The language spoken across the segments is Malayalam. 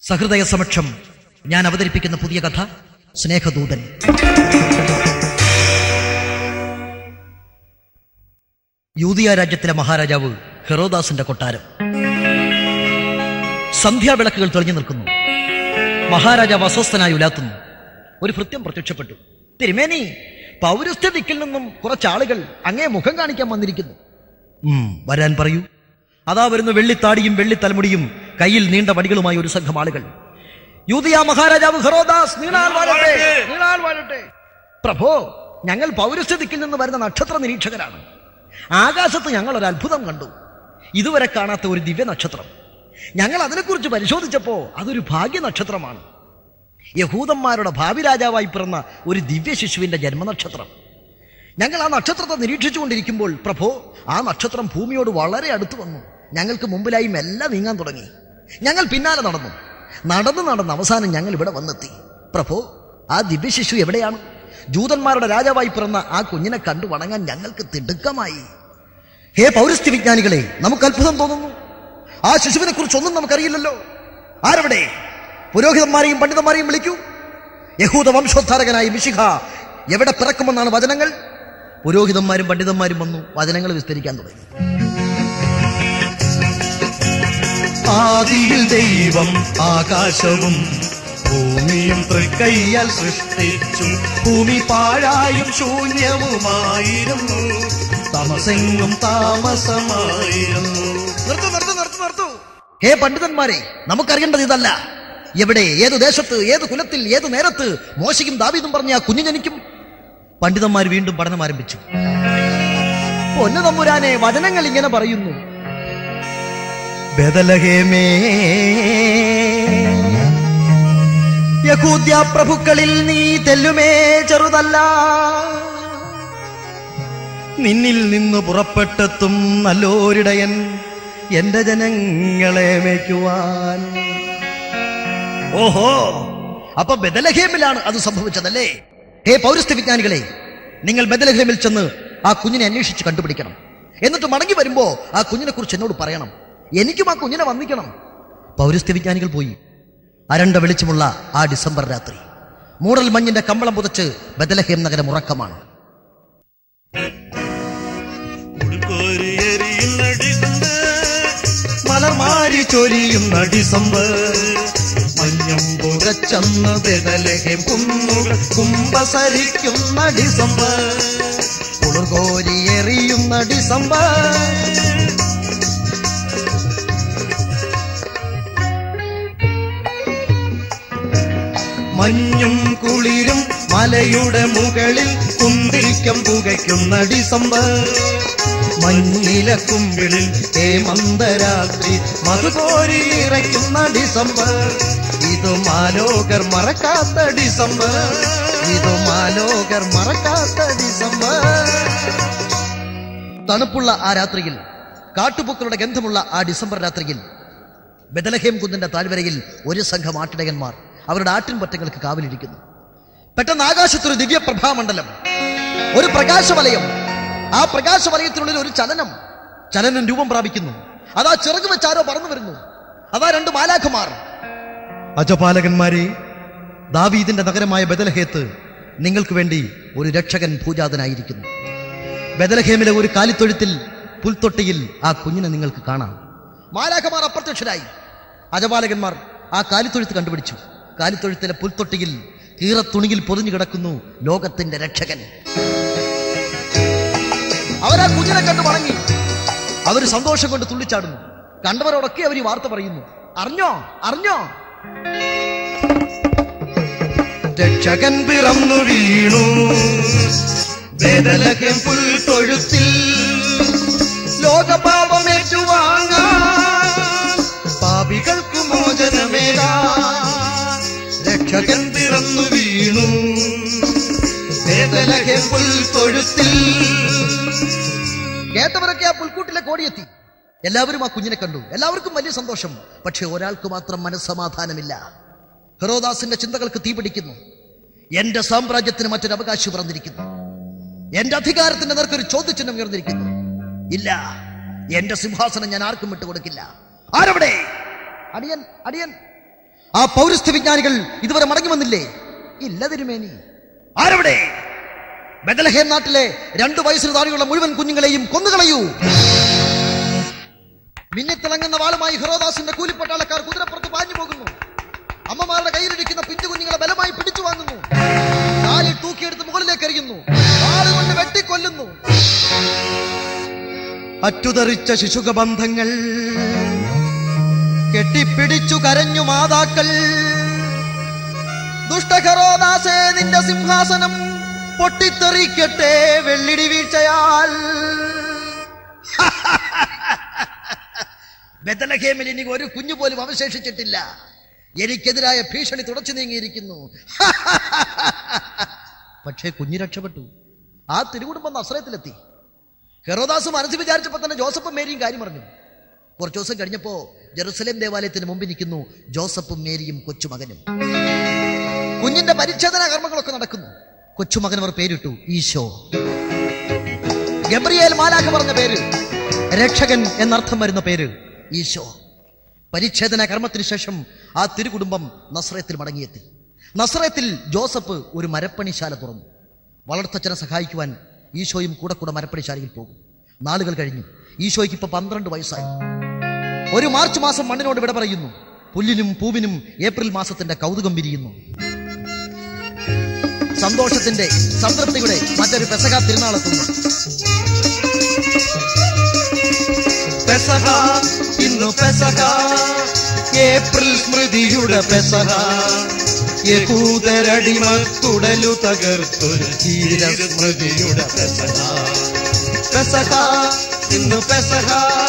സഹൃദയ സമക്ഷം ഞാൻ അവതരിപ്പിക്കുന്ന പുതിയ കഥ സ്നേഹദൂതൻ യൂതിയ രാജ്യത്തിലെ മഹാരാജാവ് ഹെറോദാസിന്റെ കൊട്ടാരം സന്ധ്യാവിളക്കുകൾ തെളിഞ്ഞു നിൽക്കുന്നു മഹാരാജാവ് അസ്വസ്ഥനായി ഉലാത്തുന്നു ഒരു ഭൃത്യം പ്രത്യക്ഷപ്പെട്ടു തിരുമേനി പൗരസ്ത്യ ദിക്കിൽ നിന്നും കുറച്ചാളുകൾ അങ്ങേ മുഖം കാണിക്കാൻ വന്നിരിക്കുന്നു ഉം, വരാൻ പറയൂ അതാ വരുന്ന വെള്ളിത്താടിയും വെള്ളിത്തലമുടിയും കയ്യിൽ നീണ്ട വടികളുമായി ഒരു സംഘം ആളുകൾ യൂതിയ മഹാരാജാവ് ഹെറോദാസ് നീണാൽ വാഴട്ടെ നീണാൽ വാഴട്ടെ പ്രഭോ ഞങ്ങൾ പൗരസ്ത്യ ദിക്കിൽ നിന്ന് വരുന്ന നക്ഷത്ര നിരീക്ഷകരാണ് ആകാശത്ത് ഞങ്ങൾ ഒരു അത്ഭുതം കണ്ടു ഇതുവരെ കാണാത്ത ഒരു ദിവ്യ നക്ഷത്രം ഞങ്ങൾ അതിനെക്കുറിച്ച് പരിശോധിച്ചപ്പോ അതൊരു ഭാഗ്യ നക്ഷത്രമാണ് യഹൂദന്മാരുടെ ഭാവി രാജാവായി പിറന്ന ഒരു ദിവ്യ ശിശുവിന്റെ ജന്മനക്ഷത്രം ഞങ്ങൾ ആ നക്ഷത്രത്തെ നിരീക്ഷിച്ചുകൊണ്ടിരിക്കുമ്പോൾ പ്രഭോ ആ നക്ഷത്രം ഭൂമിയോട് വളരെ അടുത്ത് വന്നു ഞങ്ങൾക്ക് മുമ്പിലായി മെല്ലെ നീങ്ങാൻ തുടങ്ങി ഞങ്ങൾ പിന്നാലെ നടന്നു നടന്ന് നടന്ന് അവസാനം ഞങ്ങൾ ഇവിടെ വന്നെത്തി പ്രഭോ ആ ദിവ്യ ശിശു എവിടെയാണ് ജൂതന്മാരുടെ രാജാവായി പിറന്ന ആ കുഞ്ഞിനെ കണ്ടു വണങ്ങാൻ ഞങ്ങൾക്ക് തിടുക്കമായി ഹേ പൗരസ്ത്യ വിജ്ഞാനികളെ നമുക്ക് അത്ഭുതം തോന്നുന്നു ആ ശിശുവിനെ കുറിച്ച് ഒന്നും നമുക്കറിയില്ലല്ലോ ആരവിടെ പുരോഹിതന്മാരെയും പണ്ഡിതന്മാരെയും വിളിക്കൂ യഹൂദ വംശോദ്ധാരകനായ മിശിഹ എവിടെ പിറക്കുമെന്നാണ് വചനങ്ങൾ പുരോഹിതന്മാരും പണ്ഡിതന്മാരും വന്നു വചനങ്ങൾ വിസ്തരിക്കാൻ തുടങ്ങി ആദിയിൽ ദൈവം ആകാശവും ഭൂമിയും തൃക്കയ്യാൽ സൃഷ്ടിച്ചു ഭൂമി പാഴായും ശൂന്യവുമായിരുന്നു തമസെങ്ങും താമസമായിരുന്നു നിർത്തു നിർത്തു നിർത്തു നിർത്തു ഹേ പണ്ഡിതന്മാരെ നമുക്കറിയേണ്ടത് ഇതല്ല എവിടെ ഏത് ദേശത്ത് ഏത് കുലത്തിൽ ഏത് നേരത്ത് മോശയ്ക്കും ദാവീദും പറഞ്ഞ ആ കുഞ്ഞു ജനിക്കും പണ്ഡിതന്മാർ വീണ്ടും പഠനം ആരംഭിച്ചു പൊന്നു തമ്പുരാനെ വചനങ്ങൾ ഇങ്ങനെ പറയുന്നു ബദലഹേമേ യഹൂദ്യ പ്രഭുക്കളിൽ നീ തെല്ലുമേ ചെറുതല്ല നിന്നിൽ നിന്ന് പുറപ്പെട്ടെത്തും നല്ലോരിടയൻ എന്റെ ജനങ്ങളെ മേയ്ക്കുവാൻ ഓഹോ അപ്പൊ ബദലഹേമിലാണ് അത് സംഭവിച്ചതല്ലേ ഹേ പൗരസ്ത്യ വിജ്ഞാനികളെ നിങ്ങൾ ബദലഹേമിൽ ചെന്ന് ആ കുഞ്ഞിനെ അന്വേഷിച്ച് കണ്ടുപിടിക്കണം എന്നിട്ട് മടങ്ങി വരുമ്പോ ആ കുഞ്ഞിനെ കുറിച്ച് എന്നോട് പറയണം എനിക്കും ആ കുഞ്ഞിനെ വന്നിക്കണം പൗരസ്ത്യ വിജ്ഞാനികൾ പോയി അരണ്ട വെളിച്ചമുള്ള ആ ഡിസംബർ രാത്രി മൂടൽ മഞ്ഞിന്റെ കമ്പളം പുതച്ച് ബദലഹേം നഗരം ഉറക്കമാണ് മലർമാരി ചൊരിയുന്ന ഡിസംബർ മഞ്ഞം പുകച്ചെന്ന് ബദലഹേം കുന്നുകൾ കുംഭസരിക്കുന്ന ഡിസംബർ കുളിർകോരി എറിയുന്ന ഡിസംബർ മഞ്ഞും കുളിരും മലയുടെ മുകളിൽ കുന്തിരിക്കം പുകയ്ക്കുന്ന ഡിസംബർ മഞ്ഞില കുമ്പിളിൽ ഹേമന്തരാത്രി മധുകോരി ഇറയ്ക്കുന്ന ഡിസംബർ ഇത് മാലോകർ മറക്കാത്ത ഡിസംബർ ഇത് മാലോകർ മറക്കാത്ത ഡിസംബർ തണുപ്പുള്ള ആ രാത്രിയിൽ കാട്ടുപൂക്കളുടെ ഗന്ധമുള്ള ആ ഡിസംബർ രാത്രിയിൽ ബദലഹേം കുന്നിന്റെ താഴ്വരയിൽ ഒരു സംഘം ആട്ടിടയന്മാർ അവരുടെ ആട്ടിൻപറ്റങ്ങൾക്ക് കാവലിരിക്കുന്നു പെട്ടെന്ന് ആകാശത്തൊരു ദിവ്യപ്രഭാമണ്ഡലം ഒരു പ്രകാശവലയം ആ പ്രകാശവലയത്തിനുള്ളിൽ ഒരു ചലനം ചലനം രൂപം പ്രാപിക്കുന്നു അതാ ചിറക് വെച്ചാരോ പറന്നു വരുന്നു അതാ രണ്ട് മാലാഖമാർ അജപാലകന്മാരെ ദാവീദിന്റെ നഗരമായ ബദലഹേത്ത് നിങ്ങൾക്ക് വേണ്ടി ഒരു രക്ഷകൻ പൂജാതനായിരിക്കുന്നു ബദലഹേമിലെ ഒരു കാലിത്തൊഴുത്തിൽ പുൽത്തൊട്ടിയിൽ ആ കുഞ്ഞിനെ നിങ്ങൾക്ക് കാണാം മാലാഖമാർ അപ്രത്യക്ഷരായി അജപാലകന്മാർ ആ കാലിത്തൊഴുത്ത് കണ്ടുപിടിച്ചു കാലിത്തൊഴുത്തിലെ പുൽത്തൊട്ടിയിൽ കീറത്തുണിയിൽ പൊതിഞ്ഞു കിടക്കുന്നു ലോകത്തിന്റെ രക്ഷകൻ അവരാ കുഞ്ഞിനെ കണ്ടു മടങ്ങി അവർ സന്തോഷം കൊണ്ട് തുള്ളിച്ചാടുന്നു കണ്ടവരോടൊക്കെ അവർ ഈ വാർത്ത പറയുന്നു അറിഞ്ഞോ അറിഞ്ഞോ രക്ഷകൻ പിറന്നു വീണു ബദലഹേം പുൽത്തൊഴുത്തിൽ ലോകപാപമേറ്റുവാങ്ങാൻ പാപികൾക്ക് മോചനമേകാൻ രക്ഷകൻ പിറന്നു വീണു ബദലഹേം പുൽത്തൊഴുത്തിൽ കേട്ടവരൊക്കെ ആ പുൽക്കൂട്ടിലെ കോടിയെത്തി എല്ലാവരും ആ കുഞ്ഞിനെ കണ്ടു എല്ലാവർക്കും വലിയ സന്തോഷം പക്ഷെ ഒരാൾക്ക് മാത്രം മനസ്സമാധാനമില്ല ഹെറോദാസിന്റെ ചിന്തകൾക്ക് തീപിടിക്കുന്നു എന്റെ സാമ്രാജ്യത്തിന് മറ്റൊരു അവകാശം പിറന്നിരിക്കുന്നു എന്റെ അധികാരത്തിന്റെ നേർക്കൊരു ചോദ്യചിഹ്നം ഉയർന്നിരിക്കുന്നു ഇല്ല എന്റെ സിംഹാസനം ഞാൻ ആർക്കും വിട്ടുകൊടുക്കില്ല ആരവിടെ അടിയൻ അടിയൻ ആ പൗരസ്ത്യ വിജ്ഞാനികൾ ഇതുവരെ മടങ്ങി വന്നില്ലേ ഇല്ല തിരുമേനി ആരവിടെ ബദലഹേം നാട്ടിലെ രണ്ടു വയസ്സിന് താഴെയുള്ള മുഴുവൻ കുഞ്ഞുങ്ങളെയും കൊന്നുകളയൂ മിന്നിത്തിളങ്ങുന്ന വാളുമായി ഹെറോദാസിന്റെ കൂലിപ്പട്ടാളക്കാർ കുതിരപ്പുറത്ത് പാഞ്ഞു പോകുന്നു അമ്മമാരുടെ കയ്യിലിരിക്കുന്ന പിഞ്ചു കുഞ്ഞുങ്ങളെ ബലമായി പിടിച്ചു വാങ്ങുന്നു കാലിൽ തൂക്കിയെടുത്ത് മുകളിലേക്ക് എറിയുന്നു വാളുകൊണ്ട് വെട്ടിക്കൊല്ലുന്നു അറ്റുതെറിച്ച ശിശുകബന്ധങ്ങൾ കെട്ടിപ്പിടിച്ചു കരഞ്ഞു മാതാക്കൾ ദുഷ്ടഖരോദാസേ നിന്റെ സിംഹാസനം പൊട്ടിത്തെറിക്കട്ടെ വെള്ളിടി വീഴ്ചയാൽ ബദലഹേമിൽ ഇനി ഒരു കുഞ്ഞു പോലും അവശേഷിച്ചിട്ടില്ല എനിക്കെതിരായ ഭീഷണി തുടച്ചു നീങ്ങിയിരിക്കുന്നു പക്ഷേ കുഞ്ഞു രക്ഷപ്പെട്ടു ആ തിരുകുടുംബം നസ്രയത്തിലെത്തി ഹെറോദാസ് മനസ്സ് വിചാരിച്ചപ്പോൾ തന്നെ ജോസഫും മേരിയും കാര്യം പറഞ്ഞു കുറച്ചു ദിവസം കഴിഞ്ഞപ്പോ ജെറുസലേം ദേവാലയത്തിന് മുമ്പിൽ നിൽക്കുന്നു ജോസഫും മേരിയും കൊച്ചുമകനും കുഞ്ഞിന്റെ പരിച്ഛേദന കർമ്മങ്ങളൊക്കെ നടക്കുന്നു കൊച്ചുമകൻ അവർ പേരിട്ടു ഈശോ ഗബ്രിയേൽ മാലാഖ പറഞ്ഞ പേര് രക്ഷകൻ എന്നർത്ഥം വരുന്ന പേര് ഈശോ പരിച്ഛേദന കർമ്മത്തിന് ശേഷം ആ തിരുകുടുംബം നസ്രയത്തിൽ മടങ്ങിയെത്തി നസ്രയത്തിൽ ജോസഫ് ഒരു മരപ്പണിശാല തുറന്നു വളർത്തച്ഛനെ സഹായിക്കുവാൻ ഈശോയും കൂടെ കൂടെ മരപ്പണിശാലയിൽ പോകും നാളുകൾ കഴിഞ്ഞു ഈശോയ്ക്ക് ഇപ്പൊ പന്ത്രണ്ട് വയസ്സായി ഒരു മാർച്ച് മാസം മണ്ണിനോട് വിട പറയുന്നു പുല്ലിനും പൂവിനും ഏപ്രിൽ മാസത്തിന്റെ കൗതുകം വിരിയുന്നു സന്തോഷത്തിന്റെ സംതൃപ്തിയുടെ മറ്റൊരു പെസക തിരുനാളെത്തുന്നു പെസഹ ഇന്നു പെസഹ ഏപ്രിൽ സ്മൃതിയുടെ പെസഹ യഹൂദരടിമ തുടലു തകർത്തൊരു ചീര സ്മൃതിയുടെ പെസഹ പെസഹ ഇന്നു പെസഹ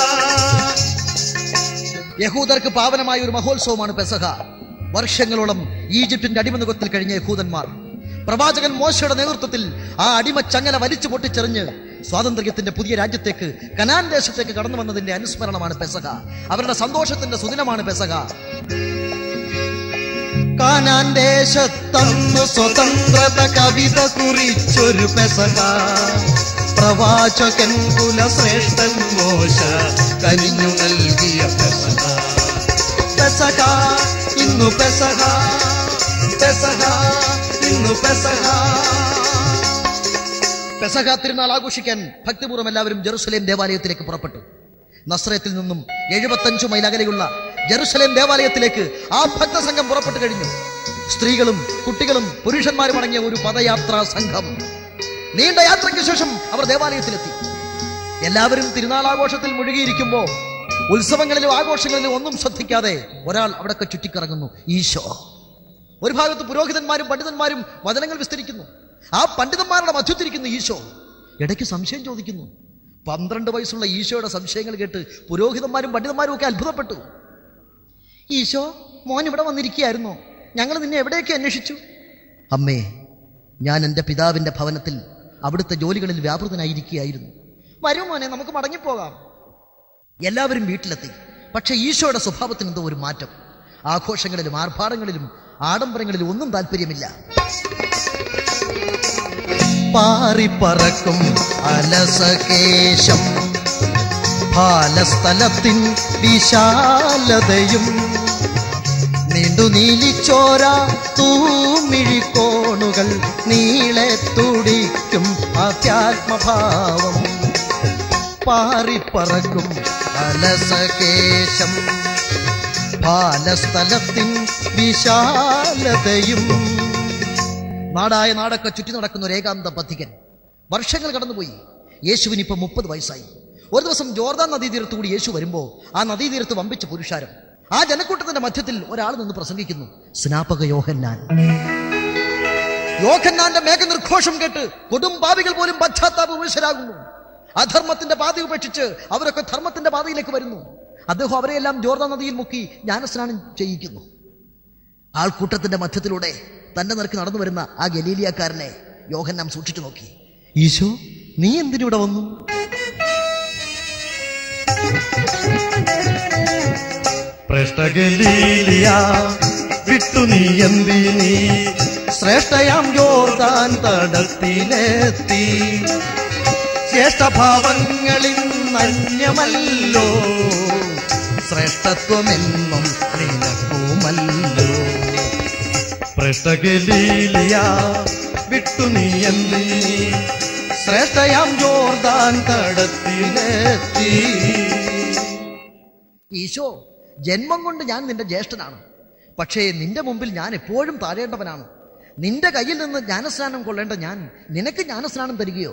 യഹൂദർക്ക് പാവനമായ ഒരു മഹോത്സവമാണ് പെസഹ വർഷങ്ങളോളം ഈജിപ്തിന്റെ അടിമനുഖത്തിൽ കഴിഞ്ഞ യഹൂദന്മാർ പ്രവാചകൻ മോശയുടെ നേതൃത്വത്തിൽ ആ അടിമ ചങ്ങല വലിച്ചു പൊട്ടിച്ചെറിഞ്ഞ് സ്വാതന്ത്ര്യത്തിന്റെ പുതിയ രാജ്യത്തേക്ക് കനാൻ ദേശത്തേക്ക് കടന്നു വന്നതിന്റെ അനുസ്മരണമാണ് പെസഹ അവരുടെ സന്തോഷത്തിന്റെ സുദിനമാണ് പെസഹ കാനാൻ ദേശത്തന്നു സ്വതന്ത്രത കവിത കുറിച്ചൊരു പെസഹ പ്രവാചകൻ കുലശ്രേഷ്ഠൻ മോശ കനിഞ്ഞു നൽകിയ പെസഹ പെസഹ ഇന്നു പെസഹ പെസഹ ഇന്നു പെസഹ പെസഹ തിരുനാൾ ആഘോഷിക്കാൻ ഭക്തിപൂർവ്വം എല്ലാവരും ജെറുസലേം ദേവാലയത്തിലേക്ക് പുറപ്പെട്ടു നസ്രയത്തിൽ നിന്നും എഴുപത്തഞ്ചു മൈൽ അകലെയുള്ള ജെറുസലേം ദേവാലയത്തിലേക്ക് ആ ഭക്തസംഘം പുറപ്പെട്ടു കഴിഞ്ഞു സ്ത്രീകളും കുട്ടികളും പുരുഷന്മാരും അടങ്ങിയ ഒരു പദയാത്രാ സംഘം നീണ്ട യാത്രയ്ക്ക് ശേഷം അവർ ദേവാലയത്തിലെത്തി എല്ലാവരും തിരുനാളാഘോഷത്തിൽ മുഴുകിയിരിക്കുമ്പോ ഉത്സവങ്ങളിലും ആഘോഷങ്ങളിലും ഒന്നും ശ്രദ്ധിക്കാതെ ഒരാൾ അവിടൊക്കെ ചുറ്റിക്കറങ്ങുന്നു ഈശോ ഒരു ഭാഗത്ത് പുരോഹിതന്മാരും പണ്ഡിതന്മാരും വചനങ്ങൾ വിസ്തരിക്കുന്നു ആ പണ്ഡിതന്മാരുടെ മധ്യത്തിരിക്കുന്നു ഈശോ ഇടയ്ക്ക് സംശയം ചോദിക്കുന്നു പന്ത്രണ്ട് വയസ്സുള്ള ഈശോയുടെ സംശയങ്ങൾ കേട്ട് പുരോഹിതന്മാരും പണ്ഡിതന്മാരും ഒക്കെ അത്ഭുതപ്പെട്ടു ഈശോ മോൻ ഇവിടെ വന്നിരിക്കുകയായിരുന്നോ ഞങ്ങൾ നിന്നെ എവിടെയൊക്കെ അന്വേഷിച്ചു അമ്മേ ഞാൻ എൻ്റെ പിതാവിൻ്റെ ഭവനത്തിൽ അവിടുത്തെ ജോലികളിൽ വ്യാപൃതനായിരിക്കുകയായിരുന്നു വരൂ മോനെ നമുക്ക് മടങ്ങിപ്പോകാം എല്ലാവരും വീട്ടിലെത്തി പക്ഷെ ഈശോയുടെ സ്വഭാവത്തിന് എന്തോ ഒരു മാറ്റം ആഘോഷങ്ങളിലും ആർഭാടങ്ങളിലും ആഡംബരങ്ങളിലും ഒന്നും താല്പര്യമില്ല പാറിപ്പറക്കും അലസകേശം ഭാലസ്ഥലത്തിൻ വിശാലതയും നീണ്ടു നീലിച്ചോര തൂമിഴിക്കോണുകൾ നീളെ തുടിക്കും ആധ്യാത്മഭാവം പാറിപ്പറക്കും അലസകേശം ഭാലസ്ഥലത്തിൻ വിശാലതയും നാടായ നാടൊക്കെ ചുറ്റി നടക്കുന്ന ഒരു ഏകാന്ത പഥികൻ വർഷങ്ങൾ കടന്നുപോയി യേശുവിന് ഇപ്പൊ മുപ്പത് വയസ്സായി ഒരു ദിവസം ജോർദാൻ നദീതീരത്ത് കൂടി യേശു വരുമ്പോ ആ നദീതീരത്ത് വമ്പിച്ച പുരുഷാരം ആ ജനക്കൂട്ടത്തിന്റെ മധ്യത്തിൽ ഒരാൾ നിന്ന് പ്രസംഗിക്കുന്നു സ്നാപക യോഹന്നാൻ യോഹന്നാന്റെ മേഘനിർഘോഷം കേട്ട് കൊടും പാപികൾ പോലും പശ്ചാത്താപ വിവശരാകുന്നു അധർമ്മത്തിന്റെ പാത ഉപേക്ഷിച്ച് അവരൊക്കെ ധർമ്മത്തിന്റെ പാതയിലേക്ക് വരുന്നു അദ്ദേഹം അവരെയെല്ലാം ജോർദാൻ നദിയിൽ മുക്കി ജ്ഞാനസ്നാനം ചെയ്യിക്കുന്നു ആൾക്കൂട്ടത്തിന്റെ മധ്യത്തിലൂടെ തന്റെ നിരക്ക് നടന്നു വരുന്ന ആ ഗലീലിയക്കാരനെ യോഹന്നാം സൂക്ഷിച്ചു നോക്കി ഈശോ നീ എന്തിനിവിടെ വന്നു പ്രശ്നഗലീലിയ വിട്ടു നീ എന്തിനീ ശ്രേഷ്ഠയാം യോർദാൻ തടത്തിലെത്തി ശ്രേഷ്ഠഭാവങ്ങളിൽ നന്യമല്ലോ ശ്രേഷ്ഠത്വമെന്നും നിനക്കുമല്ലോ പ്രഷ്ടകലീലിയ വിട്ടു നീ എന്തിനി ശ്രേഷ്ഠയാം ജോർദാൻ തടത്തിലെത്തി ഈശോ ജന്മം കൊണ്ട് ഞാൻ നിന്റെ ജ്യേഷ്ഠനാണ് പക്ഷേ നിന്റെ മുമ്പിൽ ഞാൻ എപ്പോഴും താഴേണ്ടവനാണ് നിന്റെ കയ്യിൽ നിന്ന് ജ്ഞാനസ്നാനം കൊള്ളേണ്ട ഞാൻ നിനക്ക് ജ്ഞാനസ്നാനം തരികയോ